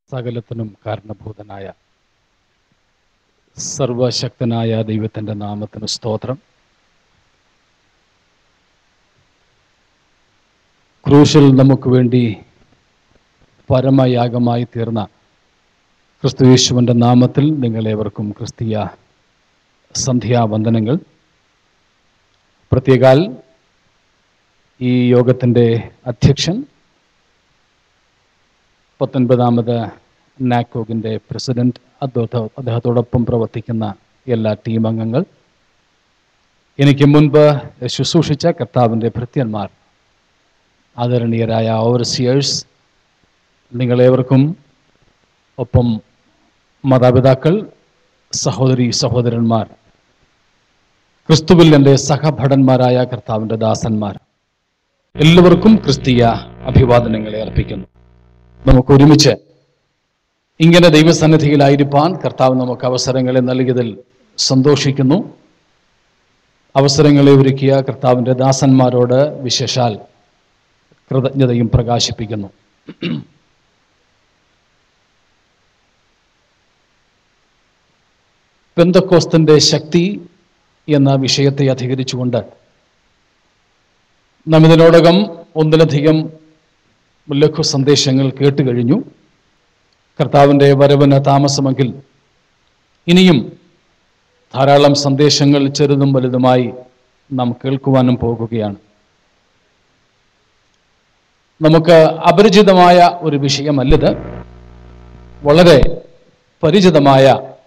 സകലത്തിനും കാരണഭൂതനായ സർവശക്തനായ ദൈവത്തിൻ്റെ നാമത്തിന് സ്തോത്രം ക്രൂശിൽ നമുക്ക് വേണ്ടി പരമയാഗമായി തീർന്ന ക്രിസ്തുയേശുവിൻ്റെ നാമത്തിൽ നിങ്ങളേവർക്കും ക്രിസ്തീയ സന്ധ്യാവന്ദനങ്ങൾ പ്രത്യേകാൽ ഈ യോഗത്തിൻ്റെ അധ്യക്ഷൻ പത്തൊൻപതാമത് നാക്കോഗിൻ്റെ പ്രസിഡന്റ് അദ്ദേഹത്തോ അദ്ദേഹത്തോടൊപ്പം പ്രവർത്തിക്കുന്ന എല്ലാ ടീം അംഗങ്ങൾ എനിക്ക് മുൻപ് ശുശ്രൂഷിച്ച കർത്താവിൻ്റെ ഭൃത്യന്മാർ ആദരണീയരായ ഓവർസിയേഴ്സ് നിങ്ങളേവർക്കും ഒപ്പം മാതാപിതാക്കൾ സഹോദരി സഹോദരന്മാർ ക്രിസ്തുവിൽ എൻ്റെ സഹഭടന്മാരായ കർത്താവിൻ്റെ ദാസന്മാർ എല്ലാവർക്കും ക്രിസ്തീയ അഭിവാദനങ്ങളെ അർപ്പിക്കുന്നു നമുക്ക് ഒരുമിച്ച് ഇങ്ങനെ ദൈവസന്നിധിയിലായിരിക്കാൻ കർത്താവ് നമുക്ക് അവസരങ്ങളെ നൽകിയതിൽ സന്തോഷിക്കുന്നു അവസരങ്ങളെ ഒരുക്കിയ കർത്താവിൻ്റെ ദാസന്മാരോട് വിശേഷാൽ കൃതജ്ഞതയും പ്രകാശിപ്പിക്കുന്നു പെന്തക്കോസ്തിൻ്റെ ശക്തി എന്ന വിഷയത്തെ അധികരിച്ചുകൊണ്ട് നാം ഇതിനോടകം ഒന്നിലധികം ലഘു സന്ദേശങ്ങൾ കേട്ട് കഴിഞ്ഞു കർത്താവിൻ്റെ വരവിന് താമസമെങ്കിൽ ഇനിയും ധാരാളം സന്ദേശങ്ങൾ ചെറുതും വലുതുമായി നാം കേൾക്കുവാനും പോകുകയാണ് നമുക്ക് അപരിചിതമായ ഒരു വിഷയമല്ലിത് വളരെ പരിചിതമായ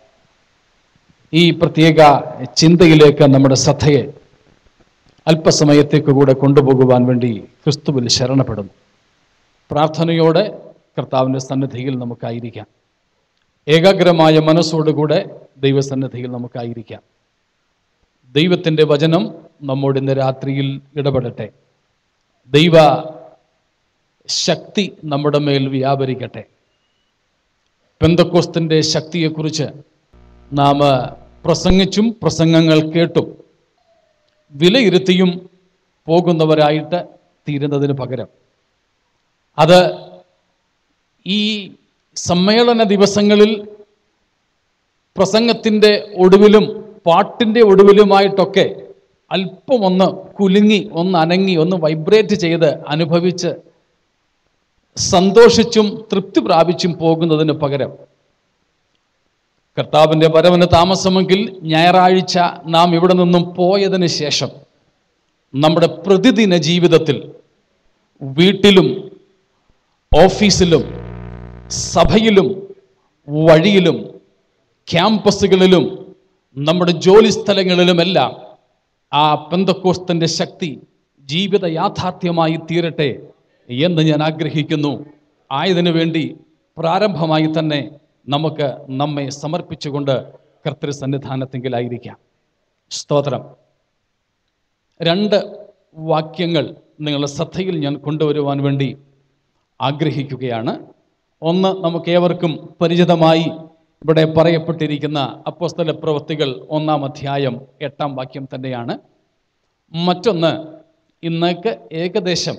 ഈ പ്രത്യേക ചിന്തയിലേക്ക് നമ്മുടെ ശ്രദ്ധയെ അല്പസമയത്തേക്ക് കൂടെ കൊണ്ടുപോകുവാൻ വേണ്ടി ക്രിസ്തുവിൽ ശരണപ്പെടുന്നു പ്രാർത്ഥനയോടെ കർത്താവിൻ്റെ സന്നിധിയിൽ നമുക്കായിരിക്കാം ഏകാഗ്രമായ മനസ്സോടുകൂടെ ദൈവസന്നിധിയിൽ നമുക്കായിരിക്കാം ദൈവത്തിൻ്റെ വചനം നമ്മോട് ഇന്ന് രാത്രിയിൽ ഇടപെടട്ടെ ദൈവ ശക്തി നമ്മുടെ മേൽ വ്യാപരിക്കട്ടെ പെന്തക്കോസ്തിൻ്റെ ശക്തിയെക്കുറിച്ച് നാം പ്രസംഗിച്ചും പ്രസംഗങ്ങൾ കേട്ടും വിലയിരുത്തിയും പോകുന്നവരായിട്ട് തീരുന്നതിന് പകരം അത് ഈ സമ്മേളന ദിവസങ്ങളിൽ പ്രസംഗത്തിൻ്റെ ഒടുവിലും പാട്ടിൻ്റെ ഒടുവിലുമായിട്ടൊക്കെ അല്പം ഒന്ന് കുലുങ്ങി ഒന്ന് അനങ്ങി ഒന്ന് വൈബ്രേറ്റ് ചെയ്ത് അനുഭവിച്ച് സന്തോഷിച്ചും തൃപ്തി പ്രാപിച്ചും പോകുന്നതിന് പകരം കർത്താവിൻ്റെ വരവിന് താമസമെങ്കിൽ ഞായറാഴ്ച നാം ഇവിടെ നിന്നും പോയതിന് ശേഷം നമ്മുടെ പ്രതിദിന ജീവിതത്തിൽ വീട്ടിലും ഓഫീസിലും സഭയിലും വഴിയിലും ക്യാമ്പസുകളിലും നമ്മുടെ ജോലി സ്ഥലങ്ങളിലുമെല്ലാം ആ പെന്തക്കോസ്തൻ്റെ ശക്തി ജീവിത യാഥാർത്ഥ്യമായി തീരട്ടെ എന്ന് ഞാൻ ആഗ്രഹിക്കുന്നു ആയതിനു വേണ്ടി പ്രാരംഭമായി തന്നെ നമുക്ക് നമ്മെ സമർപ്പിച്ചുകൊണ്ട് കർത്തൃ സന്നിധാനത്തെങ്കിലായിരിക്കാം സ്തോത്രം രണ്ട് വാക്യങ്ങൾ നിങ്ങളുടെ ശ്രദ്ധയിൽ ഞാൻ കൊണ്ടുവരുവാൻ വേണ്ടി ആഗ്രഹിക്കുകയാണ് ഒന്ന് നമുക്ക് ഏവർക്കും പരിചിതമായി ഇവിടെ പറയപ്പെട്ടിരിക്കുന്ന അപ്പോസ്തല പ്രവൃത്തികൾ ഒന്നാം അധ്യായം എട്ടാം വാക്യം തന്നെയാണ് മറ്റൊന്ന് ഇന്നേക്ക് ഏകദേശം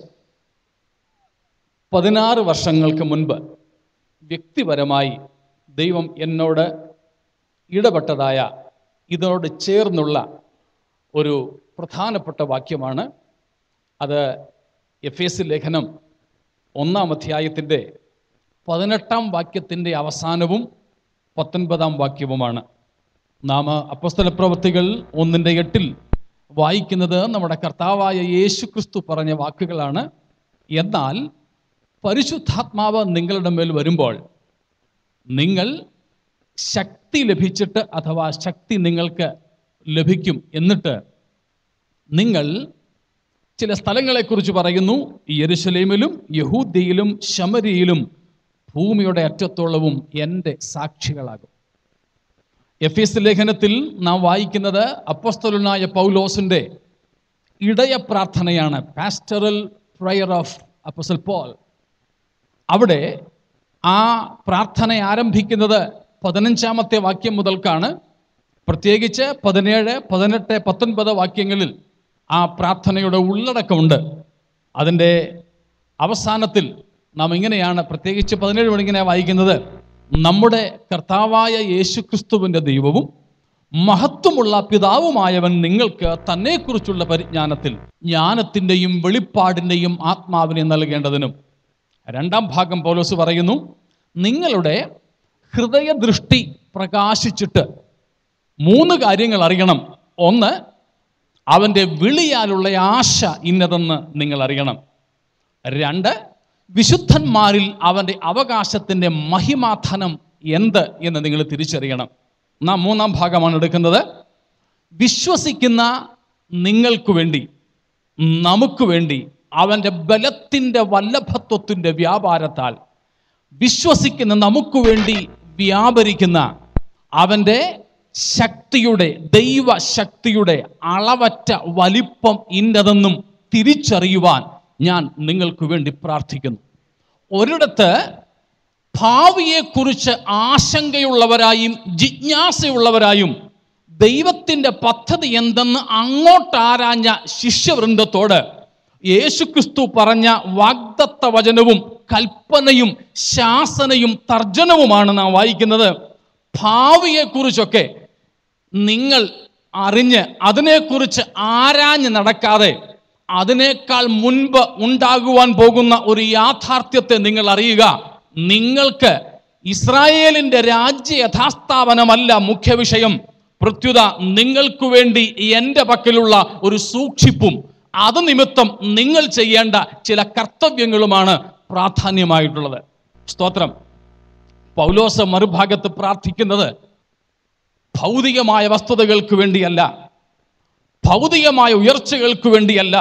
പതിനാറ് വർഷങ്ങൾക്ക് മുൻപ് വ്യക്തിപരമായി ദൈവം എന്നോട് ഇടപെട്ടതായ ഇതിനോട് ചേർന്നുള്ള ഒരു പ്രധാനപ്പെട്ട വാക്യമാണ് അത് എഫ് എസ് ലേഖനം ഒന്നാം അധ്യായത്തിൻ്റെ പതിനെട്ടാം വാക്യത്തിൻ്റെ അവസാനവും പത്തൊൻപതാം വാക്യവുമാണ് നാം അപ്പസ്തല പ്രവൃത്തികൾ ഒന്നിൻ്റെ എട്ടിൽ വായിക്കുന്നത് നമ്മുടെ കർത്താവായ യേശു ക്രിസ്തു പറഞ്ഞ വാക്കുകളാണ് എന്നാൽ പരിശുദ്ധാത്മാവ് നിങ്ങളുടെ മേൽ വരുമ്പോൾ നിങ്ങൾ ശക്തി ലഭിച്ചിട്ട് അഥവാ ശക്തി നിങ്ങൾക്ക് ലഭിക്കും എന്നിട്ട് നിങ്ങൾ ചില സ്ഥലങ്ങളെക്കുറിച്ച് പറയുന്നു യെരുശലേമിലും യഹൂദ്യയിലും ശമരിയിലും ഭൂമിയുടെ അറ്റത്തോളവും എൻ്റെ സാക്ഷികളാകും എഫ് എസ് ലേഖനത്തിൽ നാം വായിക്കുന്നത് അപ്പസ്തലനായ പൗലോസിൻ്റെ ഇടയ പ്രാർത്ഥനയാണ് pastoral prayer of apostle Paul അവിടെ ആ പ്രാർത്ഥന ആരംഭിക്കുന്നത് പതിനഞ്ചാമത്തെ വാക്യം മുതൽക്കാണ് പ്രത്യേകിച്ച് പതിനേഴ് പതിനെട്ട് പത്തൊൻപത് വാക്യങ്ങളിൽ ആ പ്രാർത്ഥനയുടെ ഉള്ളടക്കമുണ്ട് അതിൻ്റെ അവസാനത്തിൽ നാം ഇങ്ങനെയാണ് പ്രത്യേകിച്ച് പതിനേഴ് മണിങ്ങനെ വായിക്കുന്നത് നമ്മുടെ കർത്താവായ യേശുക്രിസ്തുവിൻ്റെ ദൈവവും മഹത്വമുള്ള പിതാവുമായവൻ നിങ്ങൾക്ക് തന്നെക്കുറിച്ചുള്ള പരിജ്ഞാനത്തിൽ ജ്ഞാനത്തിൻ്റെയും വെളിപ്പാടിൻ്റെയും ആത്മാവിനെ നൽകേണ്ടതിനും രണ്ടാം ഭാഗം പൗലോസ് പറയുന്നു നിങ്ങളുടെ ഹൃദയദൃഷ്ടി പ്രകാശിച്ചിട്ട് മൂന്ന് കാര്യങ്ങൾ അറിയണം ഒന്ന് അവൻ്റെ വിളിയാലുള്ള ആശ ഇന്നതെന്ന് നിങ്ങൾ അറിയണം രണ്ട് വിശുദ്ധന്മാരിൽ അവൻ്റെ അവകാശത്തിൻ്റെ മഹിമാധനം എന്ത് എന്ന് നിങ്ങൾ തിരിച്ചറിയണം നാം മൂന്നാം ഭാഗമാണ് എടുക്കുന്നത് വിശ്വസിക്കുന്ന നിങ്ങൾക്ക് വേണ്ടി നമുക്ക് വേണ്ടി അവൻ്റെ ബലത്തിൻ്റെ വല്ലഭത്വത്തിൻ്റെ വ്യാപാരത്താൽ വിശ്വസിക്കുന്ന നമുക്ക് വേണ്ടി വ്യാപരിക്കുന്ന അവൻ്റെ ശക്തിയുടെ ദൈവശക്തിയുടെ അളവറ്റ വലിപ്പം ഇന്നതെന്നും തിരിച്ചറിയുവാൻ ഞാൻ നിങ്ങൾക്ക് വേണ്ടി പ്രാർത്ഥിക്കുന്നു ഒരിടത്ത് ഭാവിയെക്കുറിച്ച് ആശങ്കയുള്ളവരായും ജിജ്ഞാസയുള്ളവരായും ദൈവത്തിൻ്റെ പദ്ധതി എന്തെന്ന് അങ്ങോട്ടാരാഞ്ഞ ശിഷ്യവൃന്ദത്തോട് യേശുക്രിസ്തു പറഞ്ഞ വാഗ്ദത്ത വചനവും കൽപ്പനയും ശാസനയും തർജനവുമാണ് നാം വായിക്കുന്നത് ഭാവിയെക്കുറിച്ചൊക്കെ നിങ്ങൾ അറിഞ്ഞ് അതിനെക്കുറിച്ച് ആരാഞ്ഞ് നടക്കാതെ അതിനേക്കാൾ മുൻപ് ഉണ്ടാകുവാൻ പോകുന്ന ഒരു യാഥാർത്ഥ്യത്തെ നിങ്ങൾ അറിയുക നിങ്ങൾക്ക് ഇസ്രായേലിന്റെ രാജ്യ യഥാസ്ഥാപനമല്ല മുഖ്യ വിഷയം പ്രത്യുത നിങ്ങൾക്ക് വേണ്ടി എൻ്റെ പക്കലുള്ള ഒരു സൂക്ഷിപ്പും അത് നിമിത്തം നിങ്ങൾ ചെയ്യേണ്ട ചില കർത്തവ്യങ്ങളുമാണ് പ്രാധാന്യമായിട്ടുള്ളത് സ്തോത്രം പൗലോസ് മറുഭാഗത്ത് പ്രാർത്ഥിക്കുന്നത് ഭൗതികമായ വസ്തുതകൾക്ക് വേണ്ടിയല്ല ഭൗതികമായ ഉയർച്ചകൾക്ക് വേണ്ടിയല്ല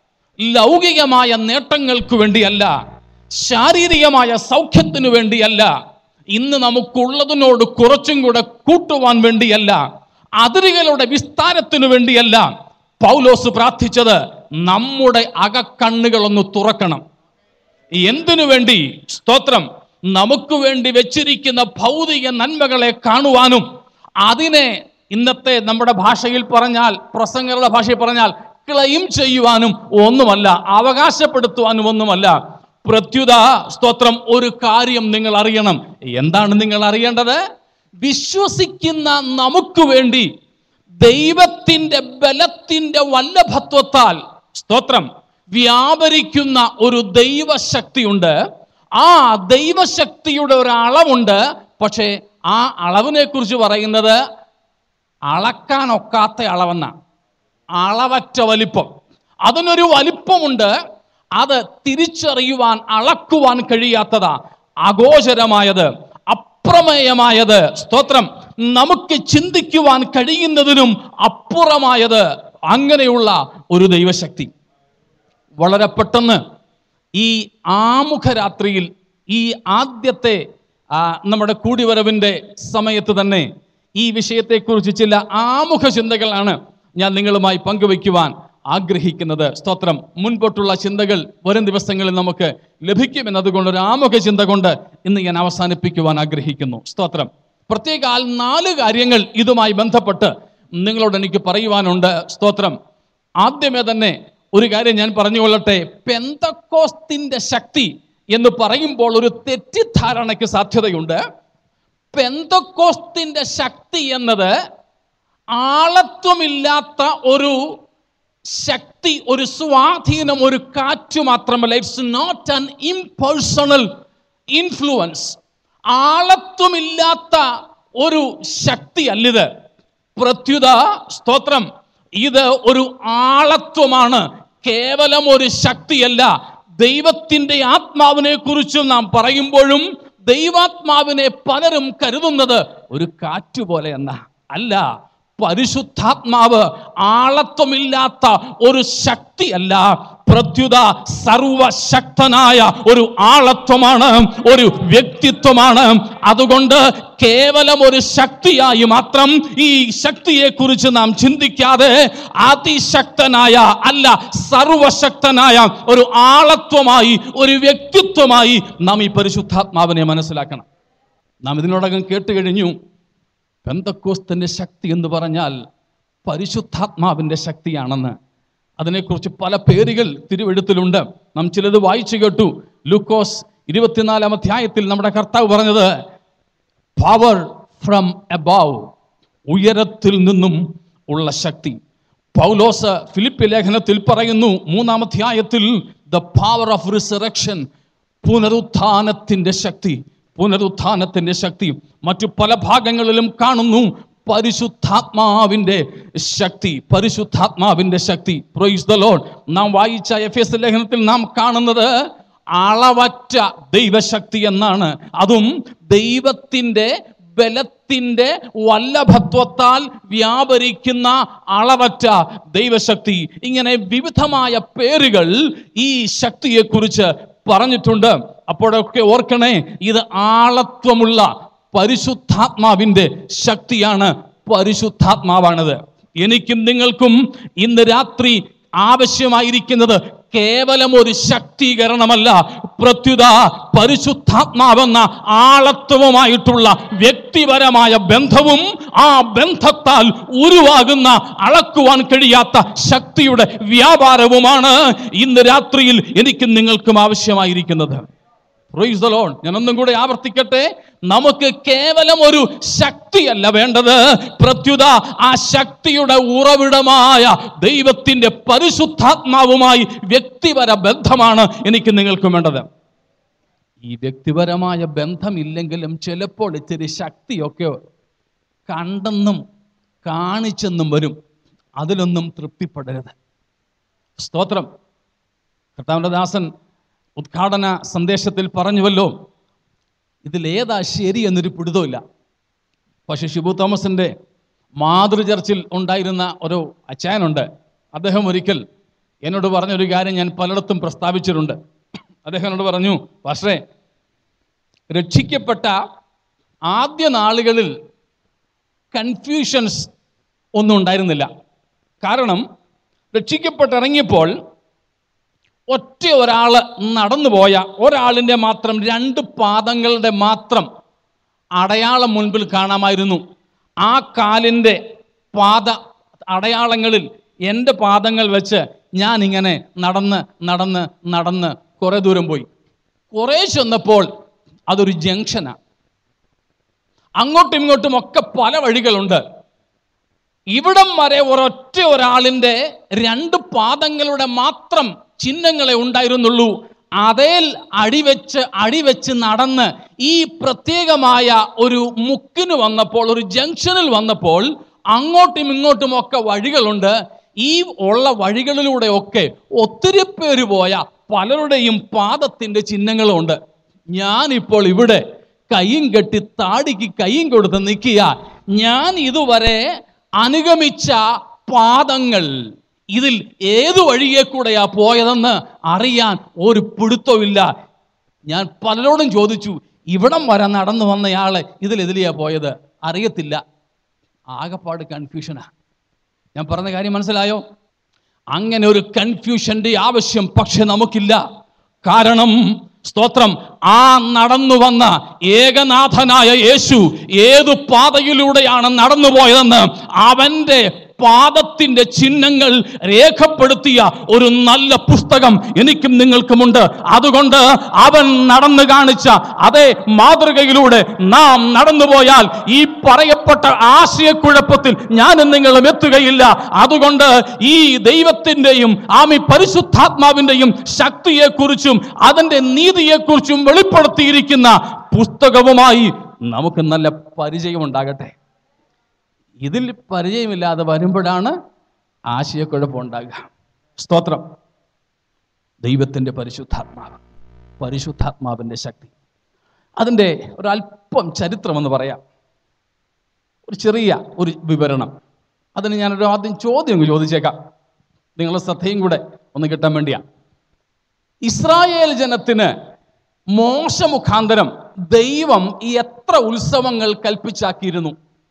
ലൗകികമായ നേട്ടങ്ങൾക്ക് വേണ്ടിയല്ല ശാരീരികമായ സൗഖ്യത്തിനു വേണ്ടിയല്ല ഇന്ന് നമുക്കുള്ളതിനോട് കുറച്ചും കൂടെ കൂട്ടുവാൻ വേണ്ടിയല്ല അതിരുകളുടെ വിസ്താരത്തിനു വേണ്ടിയല്ല പൗലോസ് പ്രാർത്ഥിച്ചത് നമ്മുടെ അകക്കണ്ണുകളൊന്ന് തുറക്കണം എന്തിനു വേണ്ടി സ്തോത്രം നമുക്ക് വേണ്ടി വെച്ചിരിക്കുന്ന ഭൗതിക നന്മകളെ കാണുവാനും അതിനെ ഇന്നത്തെ നമ്മുടെ ഭാഷയിൽ പറഞ്ഞാൽ പ്രസംഗരുടെ ഭാഷയിൽ പറഞ്ഞാൽ ക്ലെയിം ചെയ്യുവാനും ഒന്നുമല്ല അവകാശപ്പെടുത്തുവാനും ഒന്നുമല്ല പ്രത്യുത സ്തോത്രം ഒരു കാര്യം നിങ്ങൾ അറിയണം എന്താണ് നിങ്ങൾ അറിയേണ്ടത് വിശ്വസിക്കുന്ന നമുക്ക് വേണ്ടി ദൈവത്തിൻ്റെ ബലത്തിൻ്റെ വല്ലഭത്വത്താൽ സ്തോത്രം വ്യാപരിക്കുന്ന ഒരു ദൈവശക്തിയുണ്ട് ആ ദൈവശക്തിയുടെ ഒരു അളവുണ്ട് പക്ഷേ ആ അളവിനെ കുറിച്ച് പറയുന്നത് അളക്കാനൊക്കാത്ത അളവെന്ന അളവറ്റ വലിപ്പം അതിനൊരു വലിപ്പമുണ്ട് അത് തിരിച്ചറിയുവാൻ അളക്കുവാൻ കഴിയാത്തതാ അഗോചരമായത് അപ്രമേയമായത് സ്തോത്രം നമുക്ക് ചിന്തിക്കുവാൻ കഴിയുന്നതിനും അപ്പുറമായത് അങ്ങനെയുള്ള ഒരു ദൈവശക്തി വളരെ പെട്ടെന്ന് ഈ ആമുഖ രാത്രിയിൽ ഈ ആദ്യത്തെ ആ, നമ്മുടെ കൂടിവരവിൻ്റെ സമയത്ത് തന്നെ ഈ വിഷയത്തെക്കുറിച്ച് ചില ആമുഖ ചിന്തകളാണ് ഞാൻ നിങ്ങളുമായി പങ്കുവയ്ക്കുവാൻ ആഗ്രഹിക്കുന്നത് സ്തോത്രം മുൻപോട്ടുള്ള ചിന്തകൾ വരും ദിവസങ്ങളിൽ നമുക്ക് ലഭിക്കുമെന്നതുകൊണ്ട് ഒരു ആമുഖ ചിന്ത കൊണ്ട് ഇന്ന് ഞാൻ അവസാനിപ്പിക്കുവാൻ ആഗ്രഹിക്കുന്നു സ്തോത്രം പ്രത്യേകാൽ നാല് കാര്യങ്ങൾ ഇതുമായി ബന്ധപ്പെട്ട് നിങ്ങളോട് എനിക്ക് പറയുവാനുണ്ട് സ്തോത്രം ആദ്യമേ തന്നെ ഒരു കാര്യം ഞാൻ പറഞ്ഞുകൊള്ളട്ടെ പെന്തക്കോസ്തിന്റെ ശക്തി എന്ന് പറയുമ്പോൾ ഒരു തെറ്റിദ്ധാരണയ്ക്ക് സാധ്യതയുണ്ട് പെന്തക്കോസ്തിന്റെ ശക്തി എന്നത് ആളത്വമില്ലാത്ത ഒരു ശക്തി ഒരു സ്വാധീനം ഒരു കാറ്റ് മാത്രമല്ല it's not an impersonal influence ആളത്വമില്ലാത്ത ഒരു ശക്തി അല്ലിത് പ്രത്യുത സ്തോത്രം ഇത് ഒരു ആളത്വമാണ് കേവലം ഒരു ശക്തിയല്ല ദൈവത്തിൻ്റെ ആത്മാവിനെ കുറിച്ചും നാം പറയുമ്പോഴും ദൈവാത്മാവിനെ പലരും കരുതുന്നത് ഒരു കാറ്റ് പോലെ എന്ന അല്ല പരിശുദ്ധാത്മാവ് ആളത്വമില്ലാത്ത ഒരു ശക്തിയല്ല പ്രത്യുത സർവശക്തനായ ഒരു ആളത്വമാണ് ഒരു വ്യക്തിത്വമാണ് അതുകൊണ്ട് കേവലം ഒരു ശക്തിയായി മാത്രം ഈ ശക്തിയെ കുറിച്ച് നാം ചിന്തിക്കാതെ അതിശക്തനായ അല്ല സർവശക്തനായ ഒരു ആളത്വമായി ഒരു വ്യക്തിത്വമായി നാം ഈ പരിശുദ്ധാത്മാവിനെ മനസ്സിലാക്കണം നാം ഇതിനോടകം കേട്ട് കഴിഞ്ഞു പെന്തക്കോസ്തിൻ്റെ ശക്തി എന്ന് പറഞ്ഞാൽ പരിശുദ്ധാത്മാവിൻ്റെ ശക്തിയാണെന്ന് അതിനെക്കുറിച്ച് പല പേരുകൾ തിരുവെഴുത്തിലുണ്ട് നാം ചിലത് വായിച്ചു കേട്ടു ലൂക്കോസ് ഇരുപത്തിനാലാം അധ്യായത്തിൽ നമ്മുടെ കർത്താവ് പറഞ്ഞത് പവർ ഫ്രം അബവ് ഉയരത്തിൽ നിന്നും ഉള്ള ശക്തി പൗലോസ് ഫിലിപ്പ് ലേഖനത്തിൽ പറയുന്നു മൂന്നാം അധ്യായത്തിൽ ദ പവർ ഓഫ് റിസറക്ഷൻ പുനരുത്ഥാനത്തിന്റെ ശക്തി പുനരുത്ഥാനത്തിന്റെ ശക്തി മറ്റു പല ഭാഗങ്ങളിലും കാണുന്നു പരിശുദ്ധാത്മാവിന്റെ ശക്തി പരിശുദ്ധാത്മാവിന്റെ ശക്തി പ്രൊയ്സ് ദ ലോഡ് നാം വായിച്ച എഫ് എസ് ലേഖനത്തിൽ നാം കാണുന്നത് അളവറ്റ ദൈവശക്തി എന്നാണ് അതും ദൈവത്തിൻ്റെ ബലത്തിൻ്റെ വല്ലഭത്വത്താൽ വ്യാപരിക്കുന്ന അളവറ്റ ദൈവശക്തി ഇങ്ങനെ വിവിധമായ പേരുകൾ ഈ ശക്തിയെക്കുറിച്ച് പറഞ്ഞിട്ടുണ്ട് അപ്പോഴൊക്കെ ഓർക്കണേ ഇത് ആളത്വമുള്ള പരിശുദ്ധാത്മാവിൻ്റെ ശക്തിയാണ് പരിശുദ്ധാത്മാവാണത് എനിക്കും നിങ്ങൾക്കും ഇന്ന് രാത്രി ആവശ്യമായിരിക്കുന്നത് കേവലം ഒരു ശക്തീകരണമല്ല പ്രത്യുത പരിശുദ്ധാത്മാവെന്ന ആളത്വവുമായിട്ടുള്ള വ്യക്തിപരമായ ബന്ധവും ആ ബന്ധത്താൽ ഉരുവാകുന്ന അളക്കുവാൻ കഴിയാത്ത ശക്തിയുടെ വ്യാപാരവുമാണ് ഇന്ന് രാത്രിയിൽ എനിക്കും നിങ്ങൾക്കും ആവശ്യമായിരിക്കുന്നത് Praise the Lord. ഞാൻ ഒന്നും കൂടെ ആവർത്തിക്കട്ടെ നമുക്ക് കേവലം ഒരു ശക്തിയല്ല വേണ്ടത് പ്രത്യുത ആ ശക്തിയുടെ ഉറവിടമായ ദൈവത്തിന്റെ പരിശുദ്ധാത്മാവുമായി വ്യക്തിപര ബന്ധമാണ് എനിക്ക് നിങ്ങൾക്കും വേണ്ടത് ഈ വ്യക്തിപരമായ ബന്ധമില്ലെങ്കിലും ചിലപ്പോൾ ഇത്തിരി ശക്തിയൊക്കെ കണ്ടെന്നും കാണിച്ചെന്നും വരും അതിലൊന്നും തൃപ്തിപ്പെടരുത് സ്തോത്രം കർത്താവിൻ്റെ ദാസൻ ഉദ്ഘാടന സന്ദേശത്തിൽ പറഞ്ഞുവല്ലോ ഇതിലേതാ ശരി എന്നൊരു പിടുത്തമില്ല പക്ഷേ ഷിബു തോമസിൻ്റെ മാതൃ ചർച്ചിൽ ഉണ്ടായിരുന്ന ഒരു അച്ചായനുണ്ട് അദ്ദേഹം ഒരിക്കൽ എന്നോട് പറഞ്ഞൊരു കാര്യം ഞാൻ പലയിടത്തും പ്രസ്താവിച്ചിട്ടുണ്ട് അദ്ദേഹം എന്നോട് പറഞ്ഞു പക്ഷേ രക്ഷിക്കപ്പെട്ട ആദ്യ നാളുകളിൽ കൺഫ്യൂഷൻസ് ഒന്നും ഉണ്ടായിരുന്നില്ല കാരണം രക്ഷിക്കപ്പെട്ടിറങ്ങിയപ്പോൾ ഒറ്റ ഒരാൾ നടന്നു പോയ ഒരാളിൻ്റെ മാത്രം രണ്ട് പാദങ്ങളുടെ മാത്രം അടയാളം മുൻപിൽ കാണാമായിരുന്നു ആ കാലിൻ്റെ പാദ അടയാളങ്ങളിൽ എൻ്റെ പാദങ്ങൾ വെച്ച് ഞാൻ ഇങ്ങനെ നടന്ന് നടന്ന് നടന്ന് കുറേ ദൂരം പോയി കുറേ ചെന്നപ്പോൾ അതൊരു ജംഗ്ഷനാണ് അങ്ങോട്ടും ഇങ്ങോട്ടും ഒക്കെ പല വഴികളുണ്ട് ഇവിടം വരെ ഒരൊറ്റ ഒരാളിൻ്റെ രണ്ട് പാദങ്ങളുടെ മാത്രം ചിഹ്നങ്ങളെ ഉണ്ടായിരുന്നുള്ളൂ അതേൽ അടിവെച്ച് അടിവെച്ച് നടന്ന് ഈ പ്രത്യേകമായ ഒരു മുക്കിന് വന്നപ്പോൾ ഒരു ജംഗ്ഷനിൽ വന്നപ്പോൾ അങ്ങോട്ടും ഇങ്ങോട്ടും ഒക്കെ വഴികളുണ്ട് ഈ ഉള്ള വഴികളിലൂടെ ഒക്കെ ഒത്തിരി പേര് പോയ പലരുടെയും പാദത്തിൻ്റെ ചിഹ്നങ്ങളുണ്ട് ഞാനിപ്പോൾ ഇവിടെ കൈയും കെട്ടി താടിക്ക് കൈയും കൊടുത്ത് നിൽക്കുക ഞാൻ ഇതുവരെ അനുഗമിച്ച പാദങ്ങൾ ഇതിൽ ഏതു വഴിയെ കൂടെയാ പോയതെന്ന് അറിയാൻ ഒരു പിടുത്തമില്ല ഞാൻ പലരോടും ചോദിച്ചു ഇവിടം വരെ നടന്നു വന്നയാള് ഇതിൽ എതിലെയാ പോയത് അറിയത്തില്ല ആകപ്പാട് കൺഫ്യൂഷനാ ഞാൻ പറഞ്ഞ കാര്യം മനസ്സിലായോ അങ്ങനെ ഒരു കൺഫ്യൂഷന്റെ ആവശ്യം പക്ഷെ നമുക്കില്ല കാരണം സ്തോത്രം ആ നടന്നു വന്ന ഏകനാഥനായ യേശു ഏതു പാതയിലൂടെയാണ് നടന്നുപോയതെന്ന് അവന്റെ പാദത്തിന്റെ ചിഹ്നങ്ങൾ രേഖപ്പെടുത്തിയ ഒരു നല്ല പുസ്തകം എനിക്കും നിങ്ങൾക്കുമുണ്ട് അതുകൊണ്ട് അവൻ നടന്നു കാണിച്ച അതേ മാതൃകയിലൂടെ നാം നടന്നുപോയാൽ ഈ പറയപ്പെട്ട ആശയക്കുഴപ്പത്തിൽ ഞാനും നിങ്ങളും എത്തുകയില്ല അതുകൊണ്ട് ഈ ദൈവത്തിൻ്റെയും ആമി പരിശുദ്ധാത്മാവിൻ്റെയും ശക്തിയെക്കുറിച്ചും അതിൻ്റെ നീതിയെക്കുറിച്ചും വെളിപ്പെടുത്തിയിരിക്കുന്ന പുസ്തകവുമായി നമുക്ക് നല്ല പരിചയമുണ്ടാകട്ടെ ഇതിൽ പരിചയമില്ലാതെ വരുമ്പോഴാണ് ആശയക്കുഴപ്പം ഉണ്ടാകുക സ്തോത്രം ദൈവത്തിൻ്റെ പരിശുദ്ധാത്മാവ് പരിശുദ്ധാത്മാവിൻ്റെ ശക്തി അതിൻ്റെ ഒരല്പം ചരിത്രമെന്ന് പറയാം ഒരു ചെറിയ ഒരു വിവരണം അതിന് ഞാനൊരു ആദ്യം ചോദ്യം അങ്ങ് ചോദിച്ചേക്കാം നിങ്ങളുടെ ശ്രദ്ധയും കൂടെ ഒന്ന് കിട്ടാൻ വേണ്ടിയാണ് ഇസ്രായേൽ ജനത്തിന് മോശ മുഖാന്തരം ദൈവം ഈ എത്ര ഉത്സവങ്ങൾ കൽപ്പിച്ചാക്കിയിരുന്നു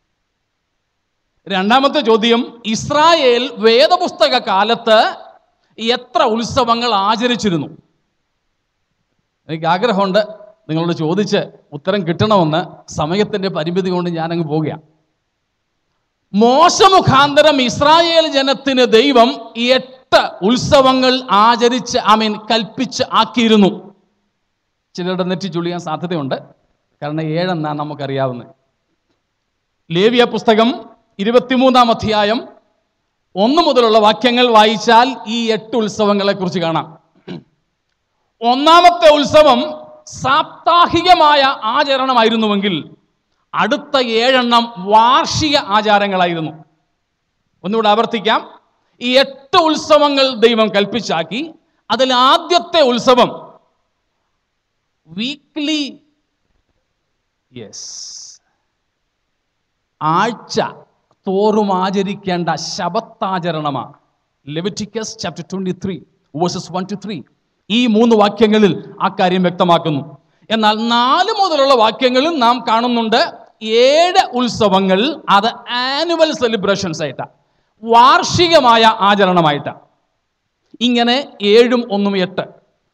രണ്ടാമത്തെ ചോദ്യം ഇസ്രായേൽ വേദപുസ്തക കാലത്ത് എത്ര ഉത്സവങ്ങൾ ആചരിച്ചിരുന്നു എനിക്ക് ആഗ്രഹമുണ്ട് നിങ്ങളോട് ചോദിച്ച് ഉത്തരം കിട്ടണമെന്ന് സമയത്തിൻ്റെ പരിമിതി കൊണ്ട് ഞാനങ്ങ് പോവുകയാണ് മോശമുഖാന്തരം ഇസ്രായേൽ ജനത്തിന് ദൈവം എട്ട് ഉത്സവങ്ങൾ ആചരിച്ച് ഐ മീൻ കൽപ്പിച്ച് ആക്കിയിരുന്നു ചിലരുടെ നെറ്റി ചുളിയാൻ സാധ്യതയുണ്ട് കാരണം ഏഴെന്നാണ് നമുക്കറിയാവുന്നത് ലേവിയ പുസ്തകം ഇരുപത്തിമൂന്നാം അധ്യായം ഒന്ന് മുതലുള്ള വാക്യങ്ങൾ വായിച്ചാൽ ഈ എട്ട് ഉത്സവങ്ങളെ കുറിച്ച് കാണാം ഒന്നാമത്തെ ഉത്സവം സാപ്താഹികമായ ആചരണമായിരുന്നുവെങ്കിൽ അടുത്ത ഏഴെണ്ണം വാർഷിക ആചാരങ്ങളായിരുന്നു ഒന്നുകൂടെ ആവർത്തിക്കാം ഈ എട്ട് ഉത്സവങ്ങൾ ദൈവം കൽപ്പിച്ചാക്കി അതിൽ ആദ്യത്തെ ഉത്സവം വീക്ക്ലി യെസ് ആഴ്ച തോറും ആചരിക്കേണ്ട ശബത്താചരണമാണ് Leviticus chapter twenty three verses one two three ഈ മൂന്ന് വാക്യങ്ങളിൽ ആ കാര്യം വ്യക്തമാക്കുന്നു എന്നാൽ നാല് മുതലുള്ള വാക്യങ്ങളിൽ നാം കാണുന്നുണ്ട് ഏഴ് ഉത്സവങ്ങൾ അത് ആനുവൽ സെലിബ്രേഷൻസ് ആയിട്ടാണ് വാർഷികമായ ആചരണമായിട്ടാണ് ഇങ്ങനെ ഏഴും ഒന്നും എട്ട്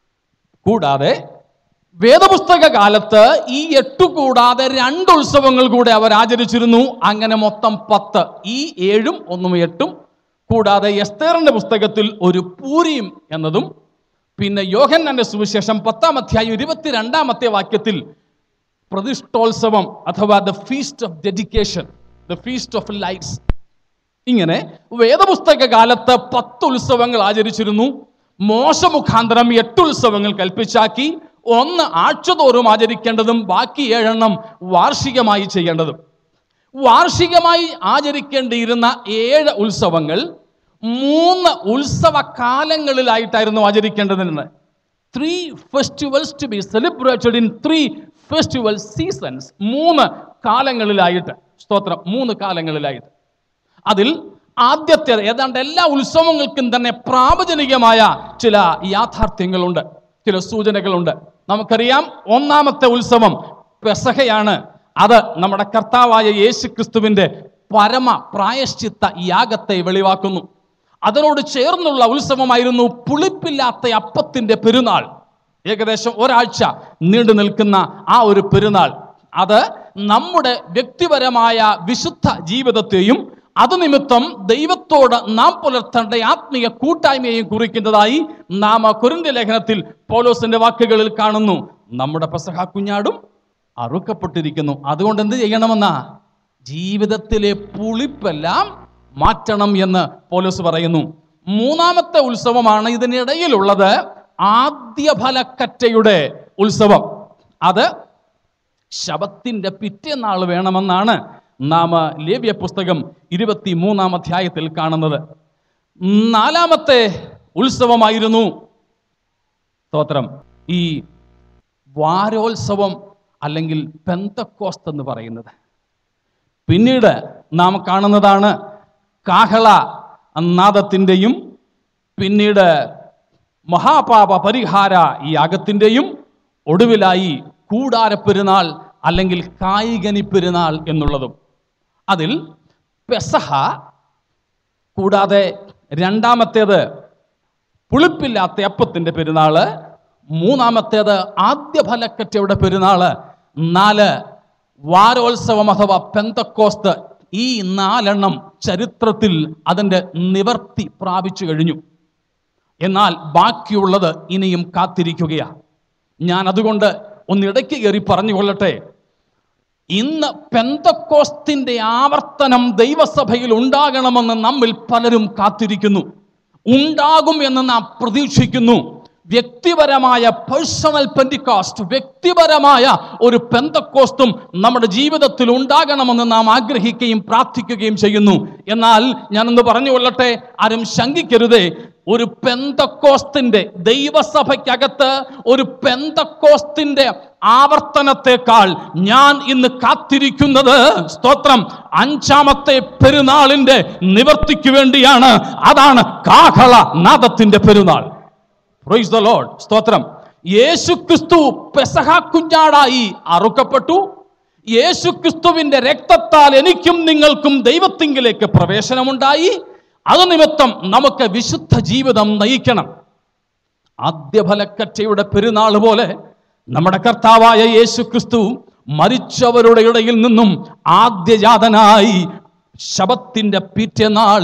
കൂടാതെ വേദപുസ്തക കാലത്ത് ഈ എട്ടു കൂടാതെ രണ്ട് ഉത്സവങ്ങൾ കൂടെ അവർ ആചരിച്ചിരുന്നു അങ്ങനെ മൊത്തം പത്ത് ഈ ഏഴും ഒന്നും എട്ടും കൂടാതെ എസ്തേറിന്റെ പുസ്തകത്തിൽ ഒരു പൂരിയും എന്നതും പിന്നെ യോഹന്നാന്റെ സുവിശേഷം പത്താം അധ്യായം ഇരുപത്തിരണ്ടാമത്തെ വാക്യത്തിൽ പ്രതിഷ്ഠോത്സവം അഥവാ the feast of dedication the feast of lights ഇങ്ങനെ വേദപുസ്തക കാലത്ത് പത്ത് ഉത്സവങ്ങൾ ആചരിച്ചിരുന്നു മോശ മുഖാന്തരം എട്ട് ഉത്സവങ്ങൾ കൽപ്പിച്ചാക്കി ഒന്ന് ആഴ്ചതോറും ആചരിക്കേണ്ടതും ബാക്കി ഏഴെണ്ണം വാർഷികമായി ചെയ്യേണ്ടതും വാർഷികമായി ആചരിക്കേണ്ടിയിരുന്ന ഏഴ് ഉത്സവങ്ങൾ മൂന്ന് ഉത്സവ കാലങ്ങളിലായിട്ടായിരുന്നു ആചരിക്കേണ്ടതിന് three festivals to be celebrated in three festival seasons മൂന്ന് കാലങ്ങളിലായിട്ട് സ്തോത്രം മൂന്ന് കാലങ്ങളിലായിട്ട് അതിൽ ആദ്യത്തെ ഏതാണ്ട് എല്ലാ ഉത്സവങ്ങൾക്കും തന്നെ പ്രാവചനികമായ ചില യാഥാർത്ഥ്യങ്ങളുണ്ട് ചില സൂചനകളുണ്ട് നമുക്കറിയാം ഒന്നാമത്തെ ഉത്സവം പെസഹയാണ് അത് നമ്മുടെ കർത്താവായ യേശു ക്രിസ്തുവിന്റെ പരമ പ്രായശ്ചിത്ത യാഗത്തെ വെളിവാക്കുന്നു അതിനോട് ചേർന്നുള്ള ഉത്സവമായിരുന്നു പുളിപ്പില്ലാത്ത അപ്പത്തിന്റെ പെരുന്നാൾ ഏകദേശം ഒരാഴ്ച നീണ്ടു നിൽക്കുന്ന ആ ഒരു പെരുന്നാൾ അത് നമ്മുടെ വ്യക്തിപരമായ വിശുദ്ധ ജീവിതത്തെയും അത് നിമിത്തം ദൈവത്തോട് നാം പുലർത്തേണ്ട ആത്മീയ കൂട്ടായ്മയെയും കുറിക്കുന്നതായി നാം കുരിന്ത ലേഖനത്തിൽ പൗലോസിന്റെ വാക്കുകളിൽ കാണുന്നു നമ്മുടെ പെസഹ കുഞ്ഞാടും അറുക്കപ്പെട്ടിരിക്കുന്നു അതുകൊണ്ട് എന്ത് ചെയ്യണമെന്നാ ജീവിതത്തിലെ പുളിപ്പെല്ലാം മാറ്റണം എന്ന് പോലീസ് പറയുന്നു മൂന്നാമത്തെ ഉത്സവമാണ് ഇതിനിടയിലുള്ളത് ആദ്യഫലക്കറ്റയുടെ ഉത്സവം അത് ശബത്തിന്റെ പിറ്റേന്നാൾ വേണമെന്നാണ് നാം ലേവ്യ പുസ്തകം ഇരുപത്തി മൂന്നാം അധ്യായത്തിൽ കാണുന്നത് നാലാമത്തെ ഉത്സവമായിരുന്നു സ്തോത്രം ഈ വാരോത്സവം അല്ലെങ്കിൽ പെന്തക്കോസ്ത് എന്ന് പറയുന്നത് പിന്നീട് നാം കാണുന്നതാണ് കാഹള നാദത്തിൻ്റെയും പിന്നീട് മഹാപാപ പരിഹാര ഈ യാഗത്തിൻ്റെയും ഒടുവിലായി കൂടാര പെരുന്നാൾ അല്ലെങ്കിൽ കായികനി പെരുന്നാൾ എന്നുള്ളതും അതിൽ പെസഹ കൂടാതെ രണ്ടാമത്തേത് പുളിപ്പില്ലാത്ത അപ്പത്തിൻ്റെ പെരുന്നാള് മൂന്നാമത്തേത് ആദ്യ ഫലക്കറ്റയുടെ പെരുന്നാള് നാല് വാരോത്സവം അഥവാ പെന്തക്കോസ്ത് ഈ നാലെണ്ണം ചരിത്രത്തിൽ അതിൻ്റെ നിവർത്തി പ്രാപിച്ചു കഴിഞ്ഞു എന്നാൽ ബാക്കിയുള്ളത് ഇനിയും കാത്തിരിക്കുകയാണ് ഞാൻ അതുകൊണ്ട് ഒന്നിടയ്ക്ക് കയറി പറഞ്ഞുകൊള്ളട്ടെ ഇന്ന് പെന്തക്കോസ്തിന്റെ ആവർത്തനം ദൈവസഭയിൽ ഉണ്ടാകണമെന്ന് നമ്മിൽ പലരും കാത്തിരിക്കുന്നു ഉണ്ടാകും എന്ന് നാം പ്രതീക്ഷിക്കുന്നു വ്യക്തിപരമായ പേഴ്സണൽ പെൻറ്റിക്കാസ്റ്റ് വ്യക്തിപരമായ ഒരു പെന്തക്കോസ്തും നമ്മുടെ ജീവിതത്തിൽ ഉണ്ടാകണമെന്ന് നാം ആഗ്രഹിക്കുകയും പ്രാർത്ഥിക്കുകയും ചെയ്യുന്നു എന്നാൽ ഞാനൊന്ന് പറഞ്ഞു കൊള്ളട്ടെ ആരും ശങ്കിക്കരുതേ ഒരു പെന്തക്കോസ്തിന്റെ ദൈവസഭയ്ക്കകത്ത് ഒരു പെന്തക്കോസ്തിന്റെ ആവർത്തനത്തെക്കാൾ ഞാൻ ഇന്ന് കാത്തിരിക്കുന്നത് സ്തോത്രം അഞ്ചാമത്തെ പെരുന്നാളിന്റെ നിവർത്തിക്ക് വേണ്ടിയാണ് അതാണ് കാഹള നാദത്തിന്റെ പെരുന്നാൾ പ്രൈസ് ദ ലോർഡ് സ്തോത്രം യേശു ക്രിസ്തു പെസഹ കുഞ്ഞാടായി അറുക്കപ്പെട്ടു യേശു ക്രിസ്തുവിന്റെ രക്തത്താൽ എനിക്കും നിങ്ങൾക്കും ദൈവത്തിങ്കിലേക്ക് പ്രവേശനമുണ്ടായി അത് നിമിത്തം നമുക്ക് വിശുദ്ധ ജീവിതം നയിക്കണം ആദ്യഫലക്കറ്റയുടെ പെരുന്നാൾ പോലെ നമ്മുടെ കർത്താവായ യേശു ക്രിസ്തു മരിച്ചവരുടെ ഇടയിൽ നിന്നും ആദ്യജാതനായി ശബത്തിന്റെ പിറ്റേനാൾ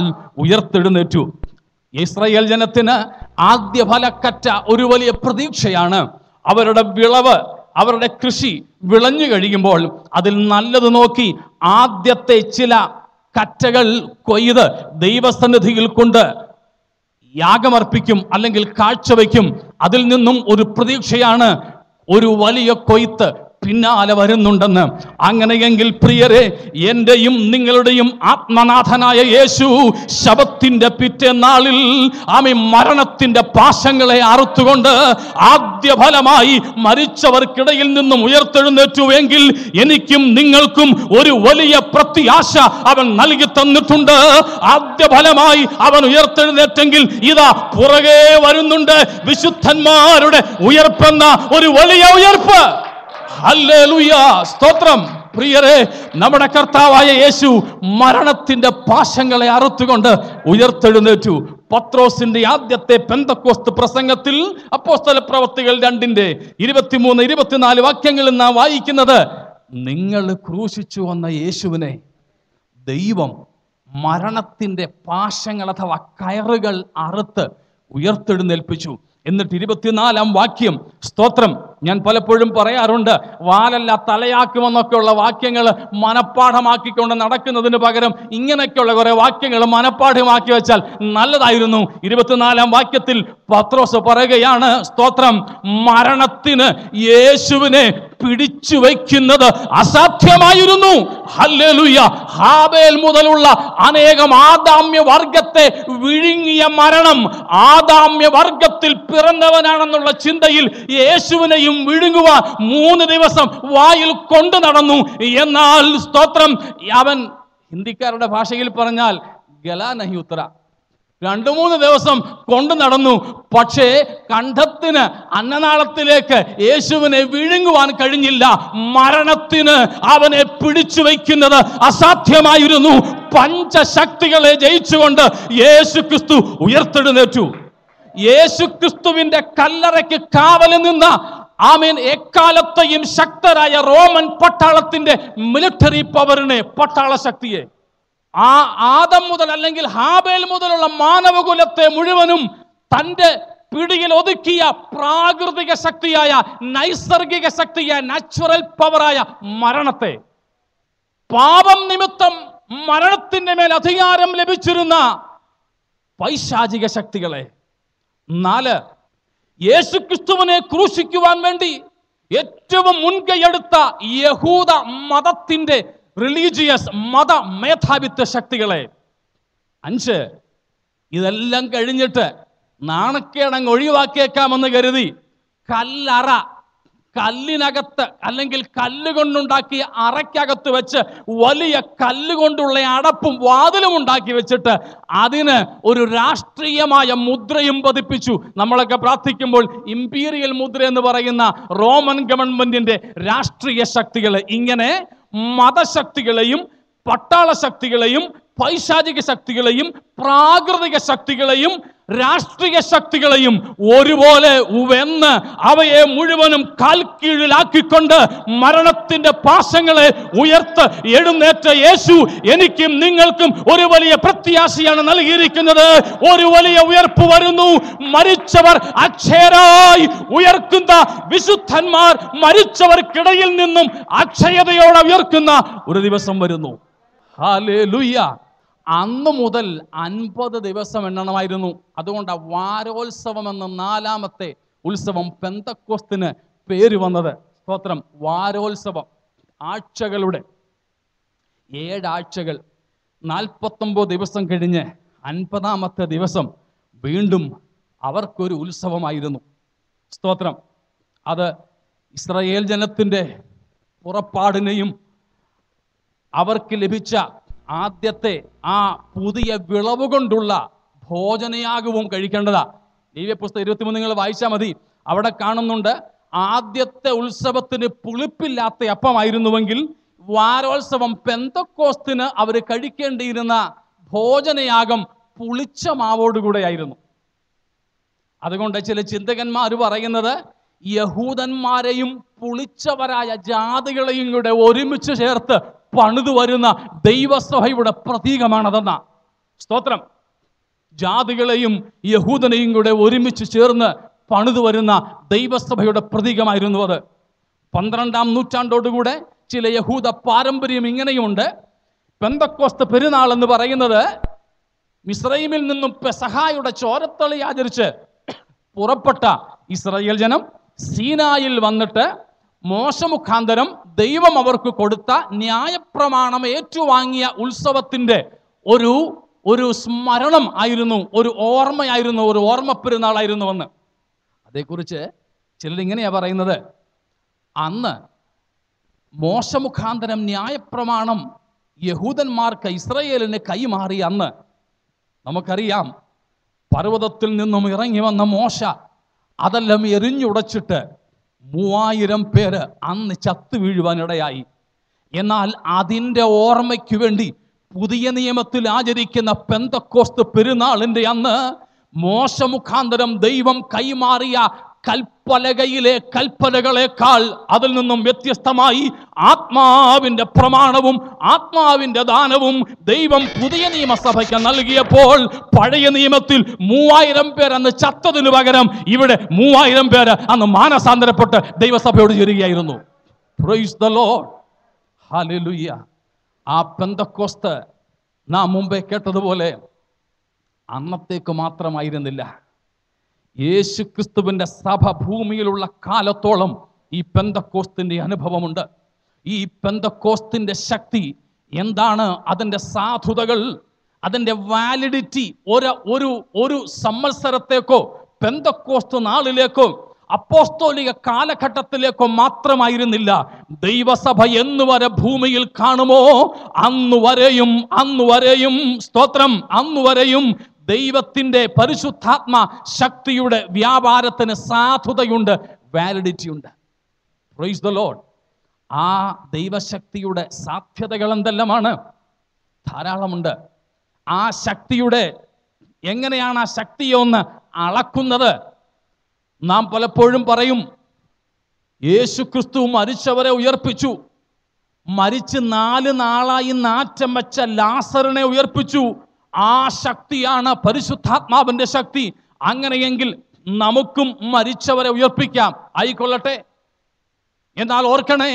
ഉയർത്തെഴുന്നേറ്റു ഇസ്രയേൽ ജനത്തിന് ആദ്യ ഫലക്കറ്റ ഒരു വലിയ പ്രതീക്ഷയാണ് അവരുടെ വിളവ് അവരുടെ കൃഷി വിളഞ്ഞു കഴിയുമ്പോൾ അതിൽ നല്ലത് നോക്കി ആദ്യത്തെ ചില കറ്റകൾ കൊയ്ത് ദൈവസന്നിധിയിൽ കൊണ്ട് യാഗമർപ്പിക്കും അല്ലെങ്കിൽ കാഴ്ചവെക്കും അതിൽ നിന്നും ഒരു പ്രതീക്ഷയാണ് ഒരു വലിയ കൊയ്ത്ത് പിന്നാലെ വരുന്നുണ്ടെന്ന് അങ്ങനെയെങ്കിൽ പ്രിയരെ എന്റെയും നിങ്ങളുടെയും ആത്മനാഥനായ യേശു ശബത്തിന്റെ പിറ്റേന്നാളിൽ ആമി മരണത്തിന്റെ പാശങ്ങളെ അറുത്തുകൊണ്ട് ആദ്യ ഫലമായി മരിച്ചവർക്കിടയിൽ നിന്നും ഉയർത്തെഴുന്നേറ്റുവെങ്കിൽ എനിക്കും നിങ്ങൾക്കും ഒരു വലിയ പ്രത്യാശ അവൻ നൽകി തന്നിട്ടുണ്ട് ആദ്യ ഫലമായി അവൻ ഉയർത്തെഴുന്നേറ്റെങ്കിൽ ഇതാ പുറകെ വരുന്നുണ്ട് വിശുദ്ധന്മാരുടെ ഉയർപ്പെന്ന ഒരു വലിയ ഉയർപ്പ് ഹല്ലേലൂയ സ്തോത്രം പ്രിയരെ നമ്മുടെ കർത്താവായ യേശു മരണത്തിന്റെ പാശങ്ങളെ അറുത്തുകൊണ്ട് ഉയർത്തെഴുന്നേറ്റു പത്രോസിന്റെ ആദ്യത്തെ പെന്തക്കോസ്ത് പ്രസംഗത്തിൽ അപ്പോസ്തല പ്രവർത്തികൾ രണ്ടിന്റെ ഇരുപത്തിമൂന്ന് ഇരുപത്തിനാല് വാക്യങ്ങളിൽ നാം വായിക്കുന്നത് നിങ്ങൾ ക്രൂശിച്ചു വന്ന യേശുവിനെ ദൈവം മരണത്തിന്റെ പാശങ്ങൾ അഥവാ കയറുകൾ അറുത്ത് ഉയർത്തെഴുന്നേൽപ്പിച്ചു എന്നിട്ട് ഇരുപത്തിനാലാം വാക്യം സ്തോത്രം ഞാൻ പലപ്പോഴും പറയാറുണ്ട് വാലല്ല തലയാക്കുമെന്നൊക്കെയുള്ള വാക്യങ്ങൾ മനഃപ്പാഠമാക്കിക്കൊണ്ട് നടക്കുന്നതിന് പകരം ഇങ്ങനെയൊക്കെയുള്ള കുറെ വാക്യങ്ങൾ മനഃപ്പാഠമാക്കി വെച്ചാൽ നല്ലതായിരുന്നു ഇരുപത്തിനാലാം വാക്യത്തിൽ പത്രോസ് പറയുകയാണ് സ്തോത്രം മരണത്തിന് യേശുവിനെ പിടിച്ചു വയ്ക്കുന്നത് അസാധ്യമായിരുന്നു ഹല്ലേലൂയ ഹാബേൽ മുതലുള്ള അനേകം ആദാമ്യ വർഗത്തെ വിഴുങ്ങിയ മരണം ആദാമ്യ വർഗത്തിൽ പിറന്നവനാണെന്നുള്ള ചിന്തയിൽ യേശുവിനെയും വിഴുങ്ങുവാൻ മൂന്ന് ദിവസം വായിൽ കൊണ്ടു നടന്നു എന്നാൽ സ്തോത്രം അവൻ ഹിന്ദിക്കാരുടെ ഭാഷയിൽ പറഞ്ഞാൽ ഗലാ നഹി ഉത്തര രണ്ടു മൂന്ന് ദിവസം കൊണ്ടു നടന്നു പക്ഷേ കണ്ഠത്തിന് അന്നനാളത്തിലേക്ക് യേശുവിനെ വിഴുങ്ങുവാൻ കഴിഞ്ഞില്ല മരണത്തിന് അവനെ പിടിച്ചു വയ്ക്കുന്നത് അസാധ്യമായിരുന്നു പഞ്ചശക്തികളെ ജയിച്ചുകൊണ്ട് യേശു ക്രിസ്തു ഉയർത്തെഴുന്നേറ്റു യേശു ക്രിസ്തുവിന്റെ കല്ലറയ്ക്ക് കാവലിൽ നിന്ന ആമീൻ എക്കാലത്തെയും ശക്തരായ റോമൻ പട്ടാളത്തിന്റെ മിലിറ്ററി പവറിനെ പട്ടാള ശക്തിയെ ആ ആദം മുതൽ അല്ലെങ്കിൽ ഹാബേൽ മുതലുള്ള മാനവകുലത്തെ മുഴുവനും തൻ്റെ പിടിയിൽ ഒതുക്കിയ പ്രാകൃതിക ശക്തിയായ നൈസർഗിക ശക്തിയായ നാച്ചുറൽ പവറായ മരണത്തെ പാപം നിമിത്തം മരണത്തിന്റെ മേൽ അധികാരം ലഭിച്ചിരുന്ന പൈശാചിക ശക്തികളെ നാല് യേശുക്രിസ്തുവിനെ ക്രൂശിക്കുവാൻ വേണ്ടി ഏറ്റവും മുൻകൈയെടുത്ത യഹൂദ മതത്തിന്റെ റിലീജിയസ് മത മേധാവിത്വ ശക്തികളെ അഞ്ച് ഇതെല്ലാം കഴിഞ്ഞിട്ട് നാണക്കേടങ്ങ് ഒഴിവാക്കിയേക്കാമെന്ന് കരുതി കല്ലറ കല്ലിനകത്ത് അല്ലെങ്കിൽ കല്ല് കൊണ്ടുണ്ടാക്കിയ അറയ്ക്കകത്ത് വെച്ച് വലിയ കല്ല് കൊണ്ടുള്ള അടപ്പും വാതിലും ഉണ്ടാക്കി വെച്ചിട്ട് അതിന് ഒരു രാഷ്ട്രീയമായ മുദ്രയും പതിപ്പിച്ചു നമ്മളൊക്കെ പ്രാർത്ഥിക്കുമ്പോൾ ഇമ്പീരിയൽ മുദ്ര എന്ന് പറയുന്ന റോമൻ ഗവൺമെന്റിന്റെ രാഷ്ട്രീയ ശക്തികൾ ഇങ്ങനെ മതശക്തികളെയും പട്ടാള ശക്തികളെയും പൈശാചിക ശക്തികളെയും പ്രാകൃതിക ശക്തികളെയും രാഷ്ട്രീയ ശക്തികളെയും ഒരുപോലെ വെന്ന് അവയെ മുഴുവനും കാൽക്കീഴിലാക്കിക്കൊണ്ട് മരണത്തിന്റെ പാശങ്ങളെ ഉയർത്ത് എഴുന്നേറ്റ യേശു എനിക്കും നിങ്ങൾക്കും ഒരു വലിയ പ്രത്യാശയാണ് നൽകിയിരിക്കുന്നത് ഒരു വലിയ ഉയർപ്പ് വരുന്നു മരിച്ചവർ അക്ഷയരായി ഉയർക്കുന്ന വിശുദ്ധന്മാർ മരിച്ചവർക്കിടയിൽ നിന്നും അക്ഷയതയോടെ ഉയർക്കുന്ന ഒരു ദിവസം വരുന്നു ഹാലേലൂയ അന്ന് മുതൽ അൻപത് ദിവസം എണ്ണണമായിരുന്നു അതുകൊണ്ട് വാരോത്സവം എന്ന നാലാമത്തെ ഉത്സവം പെന്തക്കോസ്തിന് പേര് വന്നത് സ്തോത്രം വാരോത്സവം ആഴ്ചകളുടെ ഏഴാഴ്ചകൾ നാൽപ്പത്തൊമ്പത് ദിവസം കഴിഞ്ഞ് അൻപതാമത്തെ ദിവസം വീണ്ടും അവർക്കൊരു ഉത്സവമായിരുന്നു സ്തോത്രം അത് ഇസ്രായേൽ ജനത്തിൻ്റെ പുറപ്പാടിനെയും അവർക്ക് ലഭിച്ച ആദ്യത്തെ ആ പുതിയ വിളവ് കൊണ്ടുള്ള ഭോജനയാഗവും കഴിക്കേണ്ടതാ ദൈവപുസ്തകം ഇരുപത്തിമൂന്ന് നിങ്ങൾ വായിച്ചാൽ മതി അവിടെ കാണുന്നുണ്ട് ആദ്യത്തെ ഉത്സവത്തിന് പുളിപ്പില്ലാത്ത അപ്പമായിരുന്നുവെങ്കിൽ വാരോത്സവം പെന്തക്കോസ്തിന് അവർ കഴിക്കേണ്ടിയിരുന്ന ഭോജനയാഗം പുളിച്ച മാവോടുകൂടെയായിരുന്നു അതുകൊണ്ട് ചില ചിന്തകന്മാർ പറയുന്നത് യഹൂദന്മാരെയും പുളിച്ചവരായ ജാതികളെയും കൂടെ ഒരുമിച്ച് ചേർത്ത് പണിതു വരുന്ന ദൈവസഭയുടെ പ്രതീകമാണതെന്ന സ്തോത്രം ജാതികളെയും യഹൂദനെയും കൂടെ ഒരുമിച്ച് ചേർന്ന് പണിതു വരുന്ന ദൈവസഭയുടെ പ്രതീകമായിരുന്നു അത് പന്ത്രണ്ടാം നൂറ്റാണ്ടോടുകൂടെ ചില യഹൂദ പാരമ്പര്യം ഇങ്ങനെയുമുണ്ട് പെന്തക്കോസ്ത് പെരുന്നാൾ എന്ന് പറയുന്നത് മിസ്രൈമിൽ നിന്നും പെസഹായുടെ ചോരത്തളി ആചരിച്ച് പുറപ്പെട്ട ഇസ്രയേൽ ജനം സീനായിൽ വന്നിട്ട് മോശമുഖാന്തരം ദൈവം അവർക്ക് കൊടുത്ത ന്യായപ്രമാണം ഏറ്റുവാങ്ങിയ ഉത്സവത്തിൻ്റെ ഒരു ഒരു സ്മരണം ആയിരുന്നു ഒരു ഓർമ്മയായിരുന്നു ഒരു ഓർമ്മ പെരുന്നാളായിരുന്നുവെന്ന് അതേക്കുറിച്ച് ചിലരിങ്ങനെയാ പറയുന്നത് അന്ന് മോശമുഖാന്തരം ന്യായപ്രമാണം യഹൂദന്മാർക്ക് ഇസ്രയേലിന് കൈമാറി അന്ന് നമുക്കറിയാം പർവ്വതത്തിൽ നിന്നും ഇറങ്ങി വന്ന മോശ അതെല്ലാം എരിഞ്ഞുടച്ചിട്ട് മൂവായിരം പേര് അന്ന് ചത്തു വീഴുവാനിടയായി എന്നാൽ അതിൻ്റെ ഓർമ്മയ്ക്ക് വേണ്ടി പുതിയ നിയമത്തിൽ ആചരിക്കുന്ന പെന്തക്കോസ്ത് പെരുന്നാളിൻ്റെ അന്ന് മോശമുഖാന്തരം ദൈവം കൈമാറിയ കൽപ്പലകയിലെ കൽപ്പലകളെക്കാൾ അതിൽ നിന്നും വ്യത്യസ്തമായി ആത്മാവിൻ്റെ പ്രമാണവും ആത്മാവിൻ്റെ ദാനവും ദൈവം പുതിയ നിയമസഭയ്ക്ക് നൽകിയപ്പോൾ പഴയ നിയമത്തിൽ മൂവായിരം പേർ അന്ന് ചത്തതിനു പകരം ഇവിടെ മൂവായിരം പേര് അന്ന് മാനസാന്തരപ്പെട്ട് ദൈവസഭയോട് ചേരുകയായിരുന്നു പ്രൈസ് ദ ലോർഡ് ഹാലലുയ്യ ആ പെന്തക്കോസ്ത് നാം മുമ്പേ കേട്ടതുപോലെ അന്നത്തേക്ക് മാത്രമായിരുന്നില്ല യേശു ക്രിസ്തുവിൻ്റെ സഭ ഭൂമിയിലുള്ള കാലത്തോളം ഈ പെന്തക്കോസ്തിൻ്റെ അനുഭവമുണ്ട് ഈ പെന്തക്കോസ്തിൻ്റെ ശക്തി എന്താണ് അതിൻ്റെ സാധുതകൾ അതിൻ്റെ വാലിഡിറ്റി ഒരു ഒരു ഒരു സംവത്സരത്തേക്കോ പെന്തക്കോസ്ത് നാളിലേക്കോ അപ്പോസ്തോലിക കാലഘട്ടത്തിലേക്കോ മാത്രമായിരുന്നില്ല ദൈവസഭ എന്ന് വരെ ഭൂമിയിൽ കാണുമോ അന്നു വരെയും അന്നു വരെയും സ്തോത്രം അന്നു വരെയും ദൈവത്തിൻ്റെ പരിശുദ്ധാത്മ ശക്തിയുടെ വ്യാപാരത്തിന് സാധുതയുണ്ട് വാലിഡിറ്റി ഉണ്ട് പ്രൈസ് ദ ലോഡ് ആ ദൈവശക്തിയുടെ സാധ്യതകൾ എന്തെല്ലാമാണ് ധാരാളമുണ്ട് ആ ശക്തിയുടെ എങ്ങനെയാണ് ആ ശക്തിയെ ഒന്ന് അളക്കുന്നത് നാം പലപ്പോഴും പറയും യേശു ക്രിസ്തു മരിച്ചവരെ ഉയർപ്പിച്ചു മരിച്ച് നാല് നാളായി നാറ്റം വെച്ച ലാസറിനെ ഉയർപ്പിച്ചു ആ ശക്തിയാണ് പരിശുദ്ധാത്മാവിന്റെ ശക്തി അങ്ങനെയെങ്കിൽ നമുക്കും മരിച്ചവരെ ഉയർപ്പിക്കാം ആയിക്കൊള്ളട്ടെ എന്നാൽ ഓർക്കണേ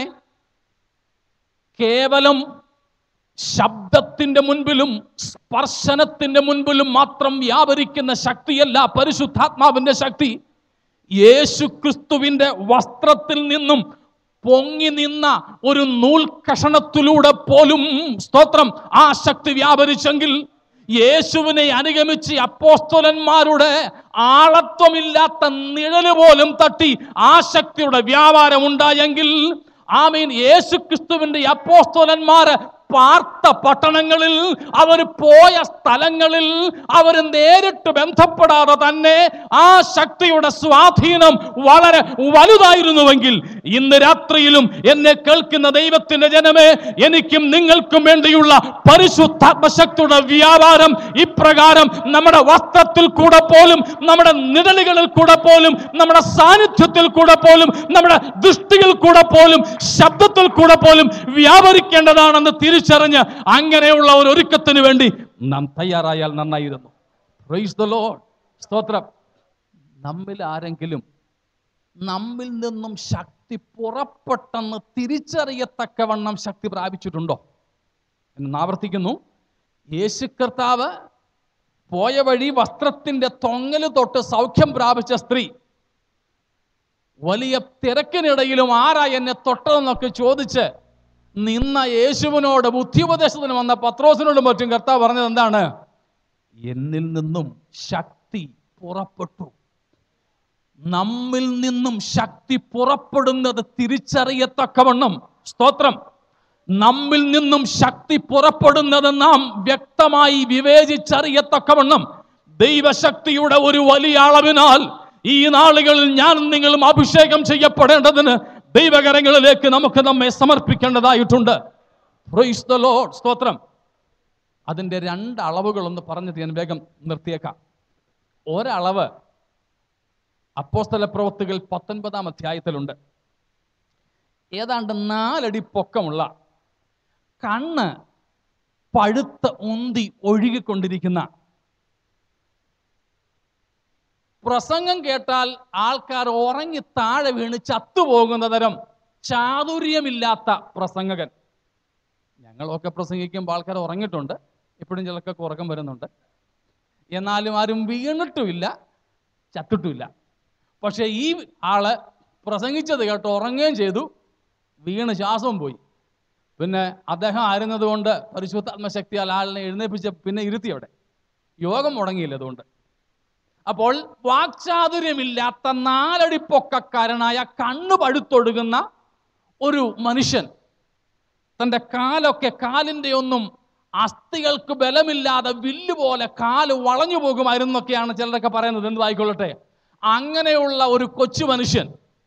കേവലം ശബ്ദത്തിന്റെ മുൻപിലും സ്പർശനത്തിന്റെ മുൻപിലും മാത്രം വ്യാപരിക്കുന്ന ശക്തിയല്ല പരിശുദ്ധാത്മാവിന്റെ ശക്തി യേശു ക്രിസ്തുവിന്റെ വസ്ത്രത്തിൽ നിന്നും പൊങ്ങി നിന്ന ഒരു നൂൽ കഷണത്തിലൂടെ പോലും സ്തോത്രം ആ ശക്തി വ്യാപരിച്ചെങ്കിൽ യേശുവിനെ അനുഗമിച്ച് അപ്പോസ്തലന്മാരുടെ ആളത്വമില്ലാത്ത നിഴല് പോലും തട്ടി ആ ശക്തിയുടെ വ്യാപാരം ഉണ്ടായെങ്കിൽ ആമീൻ യേശു ക്രിസ്തുവിന്റെ അപ്പോസ്തലന്മാര് പാർത്ത പട്ടണങ്ങളിൽ അവർ പോയ സ്ഥലങ്ങളിൽ അവർ നേരിട്ട് ബന്ധപ്പെടാതെ തന്നെ ആ ശക്തിയുടെ സ്വാധീനം വളരെ വലുതായിരുന്നുവെങ്കിൽ ഇന്ന് രാത്രിയിലും എന്നെ കേൾക്കുന്ന ദൈവത്തിന്റെ ജനമേ എനിക്കും നിങ്ങൾക്കും വേണ്ടിയുള്ള പരിശുദ്ധാത്മശക്തിയുടെ വ്യാപാരം ഇപ്രകാരം നമ്മുടെ വസ്ത്രത്തിൽ കൂടെ പോലും നമ്മുടെ നിഴലുകളിൽ കൂടെ പോലും നമ്മുടെ സാന്നിധ്യത്തിൽ കൂടെ പോലും നമ്മുടെ ദൃഷ്ടിയിൽ കൂടെ പോലും ശബ്ദത്തിൽ കൂടെ പോലും വ്യാപരിക്കേണ്ടതാണെന്ന് തിരിച്ചറിഞ്ഞ് അങ്ങനെയുള്ള ഒരു ഒരുക്കത്തിന് വേണ്ടി നാം തയ്യാറായാൽ നന്നായിരുന്നു Praise the Lord. സ്തോത്രം നമ്മിൽ ആരെങ്കിലും നമ്മിൽ നിന്നും ശക്തി പുറപ്പെട്ടെന്ന് തിരിച്ചറിയത്തക്കവണ്ണം ശക്തി പ്രാപിച്ചിട്ടുണ്ടോ എന്ന് ആവർത്തിക്കുന്നു യേശു കർത്താവ് പോയ വഴി വസ്ത്രത്തിന്റെ തൊങ്ങല് തൊട്ട് സൗഖ്യം പ്രാപിച്ച സ്ത്രീ വലിയ തിരക്കിനിടയിലും ആരാ എന്നെ തൊട്ടതെന്നൊക്കെ ചോദിച്ച് നിന്ന യേശുവിനോട് ബുദ്ധിയുപദേശത്തിന് വന്ന പത്രോസിനോടും മറ്റും കർത്താവ് പറഞ്ഞത് എന്താണ് എന്നിൽ നിന്നും ശക്തി പുറപ്പെട്ടു നമ്മിൽ നിന്നും ശക്തി പുറപ്പെടുന്നത് തിരിച്ചറിയത്തക്കവണ്ണം സ്തോത്രം നമ്മിൽ നിന്നും ശക്തി പുറപ്പെടുന്നത് നാം വ്യക്തമായി വിവേചിച്ചറിയത്തക്കവണ്ണം ദൈവശക്തിയുടെ ഒരു വലിയ അളവിനാൽ ഈ നാളുകളിൽ ഞാൻ നിങ്ങളും അഭിഷേകം ചെയ്യപ്പെടേണ്ടതിന് ദൈവകരങ്ങളിലേക്ക് നമുക്ക് നമ്മെ സമർപ്പിക്കേണ്ടതായിട്ടുണ്ട് Praise the Lord. സ്തോത്രം അതിൻ്റെ രണ്ട് അളവുകളൊന്ന് പറഞ്ഞിട്ട് ഞാൻ വേഗം നിർത്തിയേക്കാം ഒരളവ് അപ്പോസ്തല പ്രവൃത്തികൾ പത്തൊൻപതാം അധ്യായത്തിലുണ്ട് ഏതാണ്ട് നാലടി പൊക്കമുള്ള കണ്ണ് പഴുത്ത് ഉന്തി ഒഴുകിക്കൊണ്ടിരിക്കുന്ന പ്രസംഗം കേട്ടാൽ ആൾക്കാർ ഉറങ്ങി താഴെ വീണ് ചത്തുപോകുന്ന തരം ചാതുര്യമില്ലാത്ത പ്രസംഗകൻ ഞങ്ങളൊക്കെ പ്രസംഗിക്കുമ്പോൾ ആൾക്കാർ ഉറങ്ങിയിട്ടുണ്ട് ഇപ്പോഴും ചിലർക്കൊക്കെ ഉറക്കം വരുന്നുണ്ട് എന്നാലും ആരും വീണിട്ടുമില്ല ചത്തിട്ടുമില്ല പക്ഷേ ഈ ആള് പ്രസംഗിച്ചത് കേട്ട് ഉറങ്ങുകയും ചെയ്തു വീണ് ശ്വാസവും പോയി പിന്നെ അദ്ദേഹം ആയിരുന്നത് കൊണ്ട് പരിശുദ്ധാത്മശക്തിയാൽ ആളിനെ എഴുന്നേൽപ്പിച്ച് പിന്നെ ഇരുത്തി അവിടെ യോഗം മുടങ്ങിയില്ല അതുകൊണ്ട് അപ്പോൾ വാക്ചാതുര്യമില്ലാത്ത നാലടി പൊക്കക്കാരനായ കണ്ണു പഴുത്തൊഴുകുന്ന ഒരു മനുഷ്യൻ തൻ്റെ കാലൊക്കെ കാലിൻ്റെ ഒന്നും അസ്ഥികൾക്ക് ബലമില്ലാതെ വില്ല് പോലെ കാല് വളഞ്ഞു പോകുമായിരുന്നൊക്കെയാണ് ചിലരൊക്കെ പറയുന്നത് എന്ത് ആയിക്കൊള്ളട്ടെ അങ്ങനെയുള്ള ഒരു കൊച്ചു മനുഷ്യൻ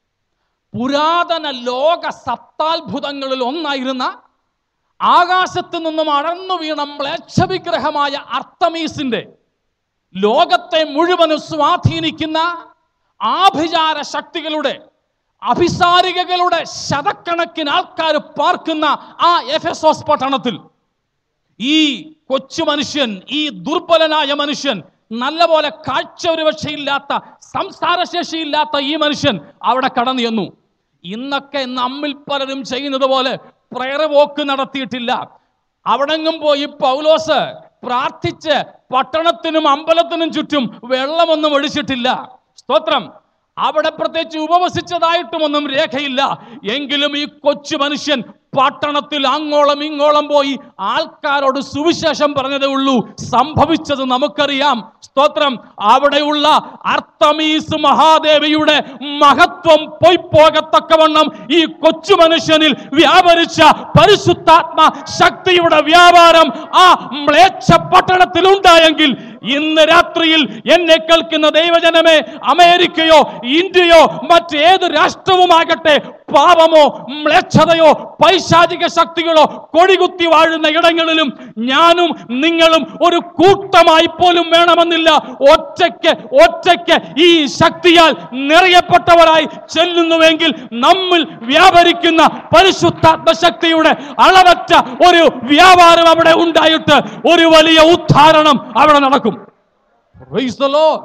പുരാതന ലോക സത്താത്ഭുതങ്ങളിൽ ഒന്നായിരുന്ന ആകാശത്ത് നിന്നും അടർന്നു വീണ മ്ലേച്ഛവിഗ്രഹമായ അർത്തമീസിന്റെ ലോകത്തെ മുഴുവനും സ്വാധീനിക്കുന്ന ആഭിചാര ശക്തികളുടെ അഭിസാരികകളുടെ ശതക്കണക്കിന് ആൾക്കാർ പാർക്കുന്ന ആ എഫെസോസ് പട്ടണത്തിൽ ഈ കൊച്ചു മനുഷ്യൻ ഈ ദുർബലനായ മനുഷ്യൻ നല്ലപോലെ കാഴ്ച ഒരു പക്ഷയില്ലാത്ത സംസാരശേഷിയില്ലാത്ത ഈ മനുഷ്യൻ അവിടെ കടന്നു ചെന്നു ഇന്നൊക്കെ നമ്മിൽ പലരും ചെയ്യുന്നത് പോലെ പ്രയർ വോക്ക് നടത്തിയിട്ടില്ല അവിടെങ്ങും പോയി പൗലോസ് പ്രാർത്ഥിച്ച് പട്ടണത്തിനും അമ്പലത്തിനും ചുറ്റും വെള്ളമൊന്നും ഒഴിച്ചിട്ടില്ല സ്തോത്രം അവിടെ പ്രത്യേകിച്ച് ഉപവസിച്ചതായിട്ടുമൊന്നും രേഖയില്ല എങ്കിലും ഈ കൊച്ചു മനുഷ്യൻ പട്ടണത്തിൽ അങ്ങോളം ഇങ്ങോളം പോയി ആൾക്കാരോട് സുവിശേഷം പറഞ്ഞതേ ഉള്ളൂ സംഭവിച്ചത് നമുക്കറിയാം സ്തോത്രം അവിടെയുള്ള അർത്തമീസ് മഹാദേവിയുടെ മഹത്വം പൊയ്പോകത്തക്കവണ്ണം ഈ കൊച്ചു മനുഷ്യനിൽ വ്യാപരിച്ച പരിശുദ്ധാത്മ ശക്തിയുടെ വ്യാപാരം ആ മ്ലേച്ഛ പട്ടണത്തിൽ ഉണ്ടായെങ്കിൽ ഇന്ന് രാത്രിയിൽ എന്നെ കേൾക്കുന്ന ദൈവജനമേ അമേരിക്കയോ ഇന്ത്യയോ മറ്റേത് രാഷ്ട്രവുമാകട്ടെ പാപമോ മ്ലേച്ഛതയോ പൈശാചിക ശക്തികളോ കൊടികുത്തി വാഴുന്ന ഇടങ്ങളിലും ഞാനും നിങ്ങളും ഒരു കൂട്ടമായി പോലും വേണമെന്നില്ല ഒറ്റയ്ക്ക് ഒറ്റയ്ക്ക് ഈ ശക്തിയാൽ നിറയപ്പെട്ടവരായി ചെല്ലുന്നുവെങ്കിൽ നമ്മിൽ വ്യാപരിക്കുന്ന പരിശുദ്ധാത്മ ശക്തിയുടെ അളവറ്റ ഒരു വ്യാപാരം അവിടെ ഉണ്ടായിട്ട് ഒരു വലിയ ഉദ്ധാരണം അവിടെ നടക്കും Praise the Lord.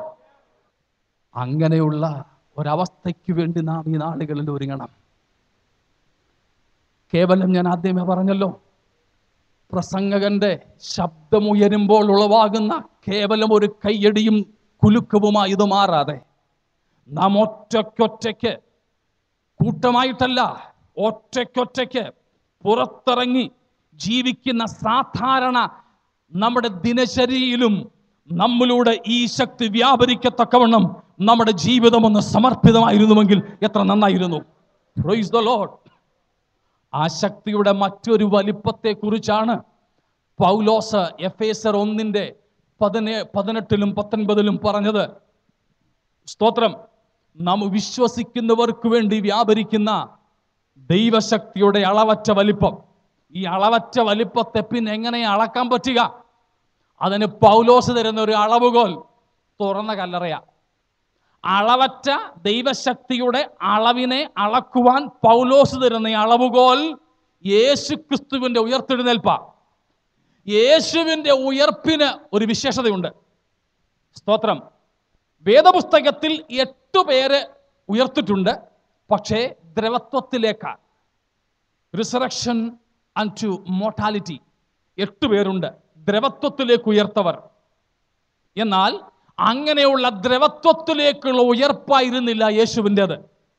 അങ്ങനെയുള്ള ഒരവസ്ഥയ്ക്ക് വേണ്ടി നാം ഈ നാളുകളിൽ ഒരുങ്ങണം കേവലം ഞാൻ ആദ്യമേ പറഞ്ഞല്ലോ പ്രസംഗകന്റെ ശബ്ദമുയരുമ്പോൾ ഉളവാകുന്ന കേവലം ഒരു കയ്യടിയും കുലുക്കവുമായി ഇത് മാറാതെ നാം ഒറ്റയ്ക്കൊറ്റയ്ക്ക് കൂട്ടമായിട്ടല്ല ഒറ്റയ്ക്കൊറ്റയ്ക്ക് പുറത്തിറങ്ങി ജീവിക്കുന്ന സാധാരണ നമ്മുടെ ദിനചര്യയിലും നമ്മിലൂടെ ഈ ശക്തി വ്യാപരിക്കത്തക്കവണ്ണം നമ്മുടെ ജീവിതം ഒന്ന് സമർപ്പിതമായിരുന്നുവെങ്കിൽ എത്ര നന്നായിരുന്നു Praise the Lord. ആ ശക്തിയുടെ മറ്റൊരു വലിപ്പത്തെ കുറിച്ചാണ് പൗലോസ് എഫേസർ ഒന്നിന്റെ പതിനേ പതിനെട്ടിലും പത്തൊൻപതിലും പറഞ്ഞത് സ്തോത്രം നാം വിശ്വസിക്കുന്നവർക്ക് വേണ്ടി വ്യാപരിക്കുന്ന ദൈവശക്തിയുടെ അളവറ്റ വലിപ്പം ഈ അളവറ്റ വലിപ്പത്തെ പിന്നെ എങ്ങനെ അളക്കാൻ പറ്റുക അതിന് പൗലോസ് തരുന്ന ഒരു അളവുകോൽ തുറന്ന കല്ലറയാ അളവറ്റ ദൈവശക്തിയുടെ അളവിനെ അളക്കുവാൻ പൗലോസ് തരുന്ന ഈ അളവുകോൽ യേശു ക്രിസ്തുവിന്റെ ഉയർത്തെഴുന്നേൽപ്പ യേശുവിന്റെ ഉയർപ്പിന് ഒരു വിശേഷതയുണ്ട് സ്തോത്രം വേദപുസ്തകത്തിൽ എട്ടു പേര് ഉയർത്തിട്ടുണ്ട് പക്ഷേ ദ്രവത്വത്തിലേക്കാണ് റിസറക്ഷൻ ആൻഡ് ടു മോർട്ടാലിറ്റി എട്ട് പേരുണ്ട് ദ്രവത്വത്തിലേക്ക് ഉയർത്തവർ എന്നാൽ അങ്ങനെയുള്ള ദ്രവത്വത്തിലേക്കുള്ള ഉയർപ്പായിരുന്നില്ല യേശുവിൻ്റെത്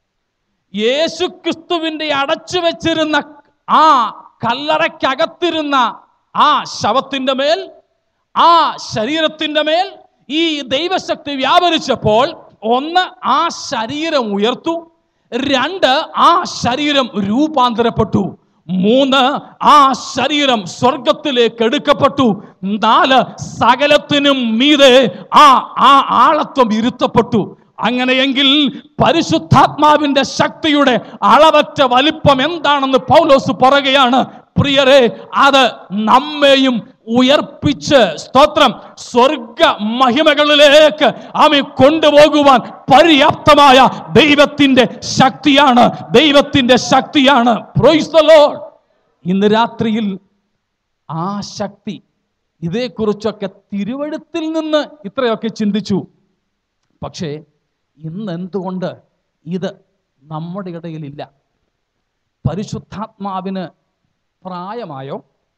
യേശു ക്രിസ്തുവിൻ്റെ അടച്ചു വെച്ചിരുന്ന ആ കല്ലറയ്ക്കകത്തിരുന്ന ആ ശവത്തിൻ്റെ മേൽ ആ ശരീരത്തിൻ്റെ മേൽ ഈ ദൈവശക്തി വ്യാപരിച്ചപ്പോൾ ഒന്ന് ആ ശരീരം ഉയർത്തു രണ്ട് ആ ശരീരം രൂപാന്തരപ്പെട്ടു മൂന്ന് ആ ശരീരം സ്വർഗത്തിലേക്ക് എടുക്കപ്പെട്ടു നാല് സകലത്തിനും മീതെ ആ ആ ആളത്വം ഇരുത്തപ്പെട്ടു അങ്ങനെയെങ്കിൽ പരിശുദ്ധാത്മാവിന്റെ ശക്തിയുടെ അളവറ്റ വലിപ്പം എന്താണെന്ന് പൗലോസ് പറയുകയാണ് പ്രിയരെ അത് നമ്മെയും ഉയർപ്പിച്ച് സ്തോത്രം സ്വർഗ മഹിമകളിലേക്ക് ആമെ കൊണ്ടുപോകുവാൻ പര്യാപ്തമായ ദൈവത്തിന്റെ ശക്തിയാണ് ദൈവത്തിന്റെ ശക്തിയാണ് Praise the Lord. ഇന്ന് രാത്രിയിൽ ആ ശക്തി ഇതേക്കുറിച്ചൊക്കെ തിരുവഴുത്തിൽ നിന്ന് ഇത്രയൊക്കെ ചിന്തിച്ചു പക്ഷേ ഇന്ന് എന്തുകൊണ്ട് ഇത് നമ്മുടെ ഇടയിലില്ല പരിശുദ്ധാത്മാവിന് പ്രായമായോ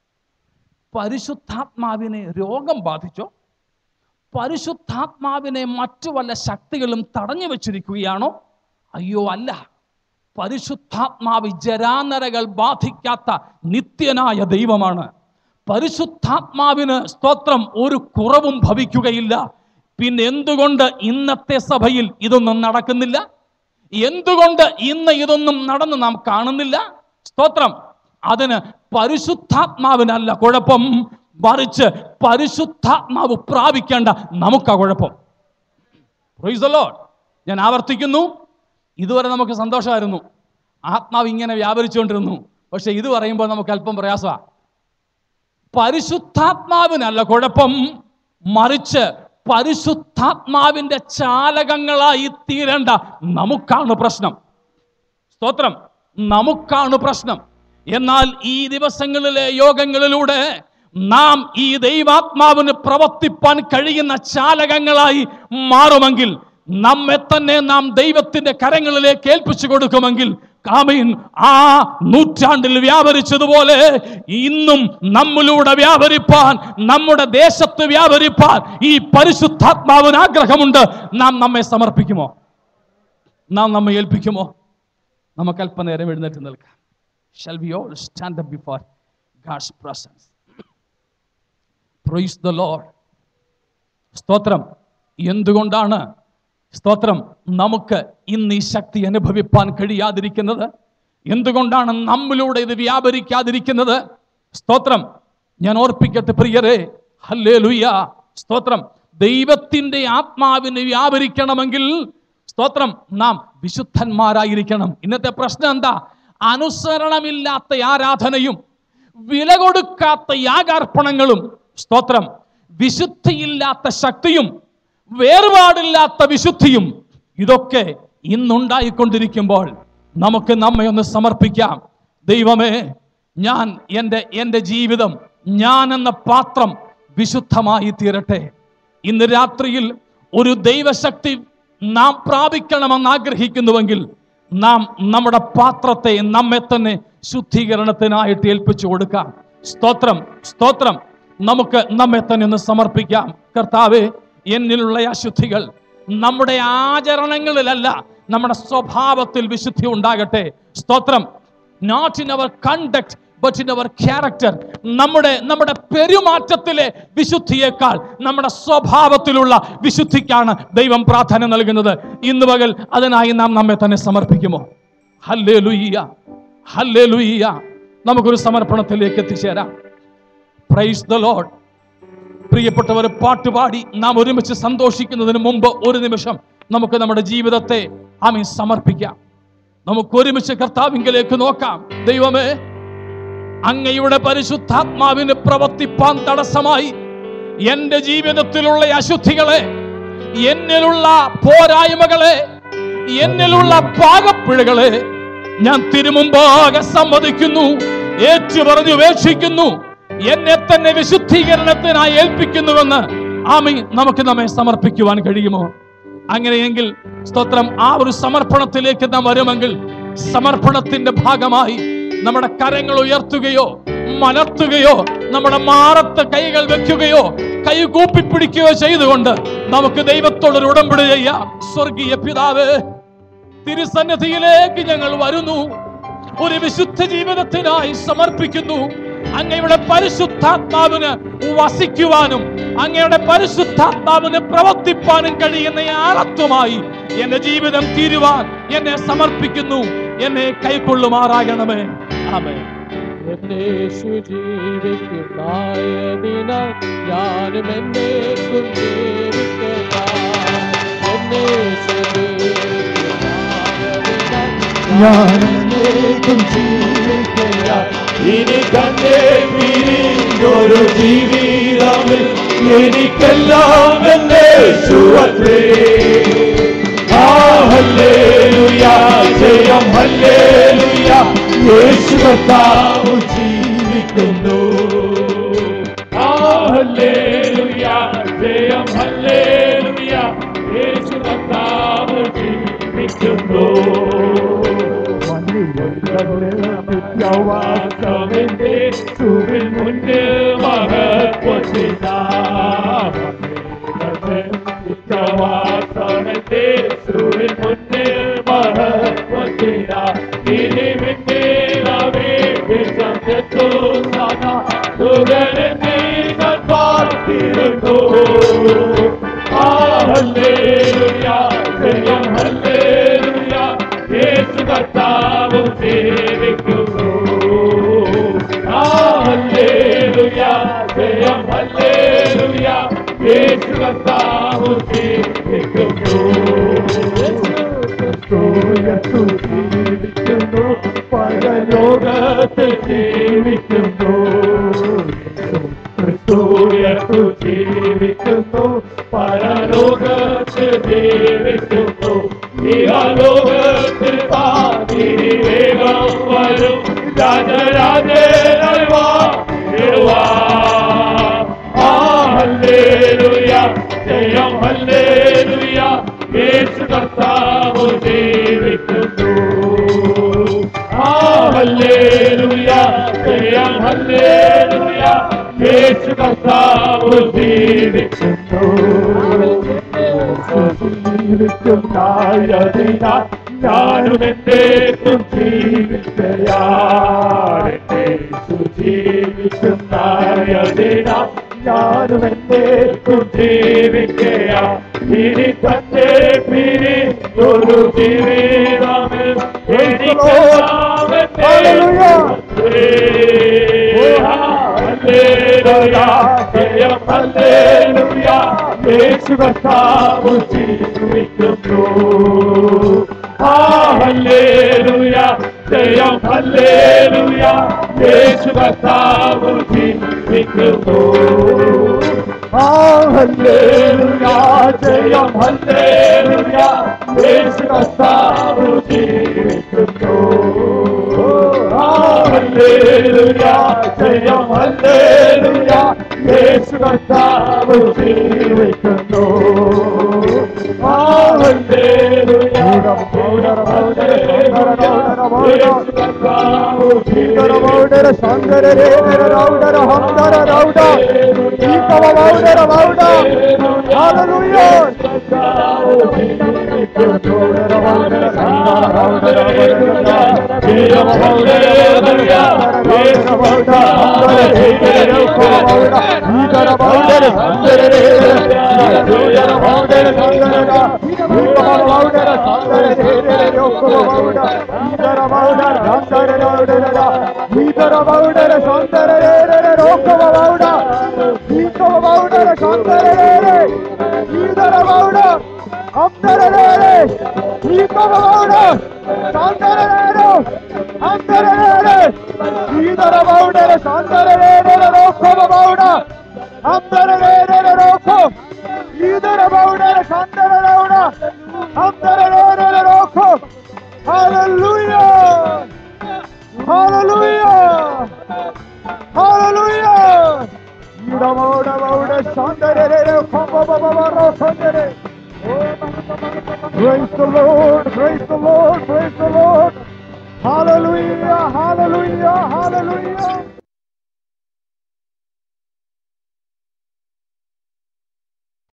പരിശുദ്ധാത്മാവിനെ രോഗം ബാധിച്ചോ പരിശുദ്ധാത്മാവിനെ മറ്റു വല്ല ശക്തികളും തടഞ്ഞു വെച്ചിരിക്കുകയാണോ അയ്യോ അല്ല പരിശുദ്ധാത്മാവ് ജരാനരകൾ ബാധിക്കാത്ത നിത്യനായ ദൈവമാണ് പരിശുദ്ധാത്മാവിന് സ്തോത്രം ഒരു കുറവും ഭവിക്കുകയില്ല പിന്നെ എന്തുകൊണ്ട് ഇന്നത്തെ സഭയിൽ ഇതൊന്നും നടക്കുന്നില്ല എന്തുകൊണ്ട് ഇന്ന് ഇതൊന്നും നടന്ന് നാം കാണുന്നില്ല സ്തോത്രം അതിന് പരിശുദ്ധാത്മാവിനല്ല കുഴപ്പം മറിച്ച് പരിശുദ്ധാത്മാവ് പ്രാപിക്കേണ്ട നമുക്കാ കുഴപ്പം Praise the Lord. ഞാൻ ആവർത്തിക്കുന്നു ഇതുവരെ നമുക്ക് സന്തോഷമായിരുന്നു ആത്മാവ് ഇങ്ങനെ വ്യാപരിച്ചുകൊണ്ടിരുന്നു പക്ഷെ ഇത് പറയുമ്പോൾ നമുക്ക് അല്പം പ്രയാസമാണ് പരിശുദ്ധാത്മാവിനല്ല കുഴപ്പം മറിച്ച് പരിശുദ്ധാത്മാവിന്റെ ചാലകങ്ങളായി തീരേണ്ട നമുക്കാണ് പ്രശ്നം സ്തോത്രം നമുക്കാണ് പ്രശ്നം എന്നാൽ ഈ ദിവസങ്ങളിലെ യോഗങ്ങളിലൂടെ നാം ഈ ദൈവാത്മാവിന് പ്രവർത്തിപ്പാൻ കഴിയുന്ന ചാലകങ്ങളായി മാറുമെങ്കിൽ നമ്മെ തന്നെ നാം ദൈവത്തിന്റെ കരങ്ങളിലേക്ക് ഏൽപ്പിച്ചു കൊടുക്കുമെങ്കിൽ കാമീൻ ആ നൂറ്റാണ്ടിൽ വ്യാപരിച്ചതുപോലെ ഇന്നും നമ്മിലൂടെ വ്യാപരിപ്പാൻ നമ്മുടെ ദേശത്ത് വ്യാപരിപ്പാൻ ഈ പരിശുദ്ധാത്മാവിന് ആഗ്രഹമുണ്ട് നാം നമ്മെ സമർപ്പിക്കുമോ നാം നമ്മെ ഏൽപ്പിക്കുമോ നമുക്ക് അല്പനേരം എഴുന്നേറ്റ് നിൽക്കാം shall we all stand up before God's presence praise the Lord സ്തോത്രം എന്തുകൊണ്ടാണ് സ്തോത്രം നമുക്ക് ഇന്ന് ഈ ശക്തി അനുഭവിപ്പാൻ കഴിയാതിരിക്കുന്നത് എന്തുകൊണ്ടാണ് നമ്മിലൂടെ ഇത് വ്യാപരിക്കാതിരിക്കുന്നത് സ്തോത്രം ഞാൻ ഓർപ്പിക്കട്ടെ പ്രിയരെ ഹല്ലേ ലുയ്യ സ്തോത്രം ദൈവത്തിന്റെ ആത്മാവിന് വ്യാപരിക്കണമെങ്കിൽ സ്തോത്രം നാം വിശുദ്ധന്മാരായിരിക്കണം ഇന്നത്തെ പ്രശ്നം എന്താ അനുസരണമില്ലാത്ത ആരാധനയും വില കൊടുക്കാത്ത യാഗാർപ്പണങ്ങളും സ്തോത്രം വിശുദ്ധിയില്ലാത്ത ശക്തിയും വേർപാടില്ലാത്ത വിശുദ്ധിയും ഇതൊക്കെ ഇന്നുണ്ടായിക്കൊണ്ടിരിക്കുമ്പോൾ നമുക്ക് നമ്മെ ഒന്ന് സമർപ്പിക്കാം ദൈവമേ ഞാൻ എൻ്റെ എൻ്റെ ജീവിതം ഞാൻ എന്ന പാത്രം വിശുദ്ധമായി തീരട്ടെ ഇന്ന് രാത്രിയിൽ ഒരു ദൈവശക്തി നാം പ്രാപിക്കണമെന്ന് ആഗ്രഹിക്കുന്നുവെങ്കിൽ നാം നമ്മുടെ പാത്രത്തെ നമ്മെ തന്നെ ശുദ്ധീകരണത്തിനായിട്ട് ഏൽപ്പിച്ചു കൊടുക്കാം സ്തോത്രം സ്തോത്രം നമുക്ക് നമ്മെ തന്നെ ഒന്ന് സമർപ്പിക്കാം കർത്താവെ എന്നിലുള്ള അശുദ്ധികൾ നമ്മുടെ ആചരണങ്ങളിലല്ല നമ്മുടെ സ്വഭാവത്തിൽ വിശുദ്ധി ഉണ്ടാകട്ടെ സ്തോത്രം not in our conduct but in our character നമ്മുടെ നമ്മുടെ പെരുമാറ്റത്തിലെ വിശുദ്ധിയേക്കാൾ നമ്മുടെ സ്വഭാവത്തിലുള്ള വിശുദ്ധിക്കാണ് ദൈവം പ്രാധാന്യം നൽകുന്നത് ഇന്ന് പകൽ അതിനായി നാം നമ്മെ തന്നെ സമർപ്പിക്കുമോ ഹല്ലേ ലുയ്യ ഹല്ലേ ലുയ്യ നമുക്കൊരു സമർപ്പണത്തിലേക്ക് എത്തിച്ചേരാം പ്രൈസ് ദ ലോഡ് പ്രിയപ്പെട്ടവർ പാട്ടുപാടി നാം ഒരുമിച്ച് സന്തോഷിക്കുന്നതിന് മുമ്പ് ഒരു നിമിഷം നമുക്ക് നമ്മുടെ ജീവിതത്തെ ആമീൻ സമർപ്പിക്കാം നമുക്ക് ഒരുമിച്ച് കർത്താവിങ്കിലേക്ക് നോക്കാം ദൈവമേ അങ്ങയുടെ പരിശുദ്ധാത്മാവിന് പ്രവർത്തിപ്പാൻ തടസ്സമായി എന്റെ ജീവിതത്തിലുള്ള അശുദ്ധികളെ എന്നിലുള്ള പോരായ്മകളെ എന്നിലുള്ള പാകപ്പിഴകളെ ഞാൻ തിരുമുമ്പാകെ സമ്മതിക്കുന്നു ഏറ്റുപറഞ്ഞു ഉപേക്ഷിക്കുന്നു എന്നെ തന്നെ വിശുദ്ധീകരണത്തിനായി ഏൽപ്പിക്കുന്നുവെന്ന് ആമി നമുക്ക് നമ്മെ സമർപ്പിക്കുവാൻ കഴിയുമോ അങ്ങനെയെങ്കിൽ സ്തോത്രം ആ ഒരു സമർപ്പണത്തിലേക്ക് നാം വരുമെങ്കിൽ സമർപ്പണത്തിന്റെ ഭാഗമായി നമ്മുടെ കരങ്ങൾ ഉയർത്തുകയോ മലർത്തുകയോ നമ്മുടെ മാറത്ത് കൈകൾ വെക്കുകയോ കൈ കൂപ്പിപ്പിടിക്കുകയോ ചെയ്തുകൊണ്ട് നമുക്ക് ദൈവത്തോടൊരു ഉടമ്പടി ചെയ്യാം സ്വർഗീയ പിതാവ് തിരുസന്നിധിയിലേക്ക് ഞങ്ങൾ വരുന്നു ഒരു വിശുദ്ധ ജീവിതത്തിനായി സമർപ്പിക്കുന്നു അങ്ങയുടെ പരിശുദ്ധാത്മാവിന് വസിക്കുവാനും അങ്ങയുടെ പരിശുദ്ധാത്മാവിന് പ്രവർത്തിപ്പാനും കഴിയുന്ന ആളത്വമായി എന്റെ ജീവിതം തീരുവാൻ എന്നെ സമർപ്പിക്കുന്നു എന്നെ കൈക്കൊള്ളുമാറാകണമേ ആമേ എന്നേശു ജീവിക്കുന്നായതിനാൽ ഞാനും എന്നേക്കും ജീവിക്കാം എന്നേശു ജീവിക്കുന്നായതിനാൽ ഞാനെന്നേക്കും ജീവിക്കയാൽ ഇനി കണ്ടേ പിരിഞ്ഞൊരു ജീവിതമിൽ എനിക്കെല്ലാം എന്നെ സുവത്രേ ആ ഹല്ലേലൂയ ജയം ഹല്ലേലൂയ യേശു കർത്താവ് ജീവിക്കുന്നു ആ ഹല്ലേലൂയ ജയം ഹല്ലേലൂയ യേശു കർത്താവ് ജീവിക്കുന്നു നിത്യവാസമെന്റെ സുവിൽ മുന്നിൽ മഹത്വത്തിനാ നിത്യവാസമെന്റെ സുവിൽ മുന്നിൽ മഹത്വത്തിനാ ഇനി മിന്നേലവേ വിശ്വസിച്ചു സദാ സുഗരനെ ഞാൻ പാർത്തിരുന്നു ആ ഹല്ലേലൂയ ജയം ഹല്ലേലൂയ യേശു കർത്താവും സേവിക്കുന്നു ആ ഹല്ലേലൂയ ജയം ഹല്ലേലൂയ യേശു കർത്താവും സേവിക്കുന്നു ക്രിസ്തുയത്തു ജീവിക്കുന്നു പരലോകത്തിൽ ജീവിക്കുന്നു ക്രിസ്തുയത്തു ജീവിക്കുന്നു പരലോകത്തിൽ ജീവിക്കുന്നു ഇഹലോകത്തിൽ പാതിരിവേഗം വരും രാജരാജനായി വാഴുവാ ആ ഹല്ലേലൂയ ജയം ഹല്ലേലൂയ യേശു കർത്താവ് ജീവിക്കുന്നു ആ ഹല്ലേലൂയ ജയം ഹല്ലേലൂയ യേശു കർത്താവ് ജീവിക്കുന്നു ജീവിക്കുന്നായതിനാൽ ഞാനും എന്നേക്കും ജീവിക്കയാടെ ജീവിക്കുന്നായതിനാൽ ഞാനും എന്നേക്കും ജീവിക്കയാ ഇനി തന്നെ പിരി ഒരു ജീവിതമിൽ യേശു കർത്താവ് ജീവിക്കുന്നു ആ ഹല്ലേലൂയ ജയം ഹല്ലേലൂയ യേശു കർത്താവ് ജീവിക്കുന്നു ആ ഹല്ലേലൂയ ജയം ഹല്ലേലൂയ യേശു കർത്താവ് ജീവിക്കുന്നു ആ ഹല്ലേലൂയ ജയം ഹല്ലേലൂയ യേശു കർത്താവ് ജീവിക്കുന്നു ആ ഹല്ലേലൂയ യേശു കർത്താവ് ರೌಡರ ಸಂಗರ ರೇನರ ರೌಡರ ಹಂದರ ರೌಡ ಈಕವ ರೌಡರ ರೌಡ ಹಾಲೆಲೂಯಾ ರೌಡರ ರೌಡರ ಸಂಗರ ರೌಡರ ಈಕರ ರೌಡರ ಸಂಗರ ರೇನರ ರೌಡರ ಸಂಗರ ಈಕವ ರೌಡರ ಸಂಗರ ರೇನರ ಯೋಕವ ರೌಡ ಈಕರ ರೌಡರ ಸಂಗರ ರೌಡರ ಈಕರ ರೌಡರ ಸಂಗರ ರೇನರ ರೋಕವ ರೌಡ ಈಕವ ರೌಡರ ಸಂಗರ ರೇನೆ ಈದರ ರೌಡ ಅಂದರ ರೇನೆ ಈಕವ ರೌಡ ಸಂಗರ ರೇನು ಅಂದರ ರೇನೆ ಈದರ ರೌಡರ ಸಂಗರ ರೇನರ ರೋಕವ ರೌಡ ಅಂದರ ರೇನರ ರೋಕೋ ಈದರ ರೌಡರ ಸಂಗರ ರೌಡ ಅಂದರ ರೇನರ Roko Hallelujah! Hallelujah! Hallelujah! Idamauda mauda shandarere kambababaro sandere. Praise the Lord, praise the Lord, praise the Lord. Hallelujah, hallelujah, hallelujah.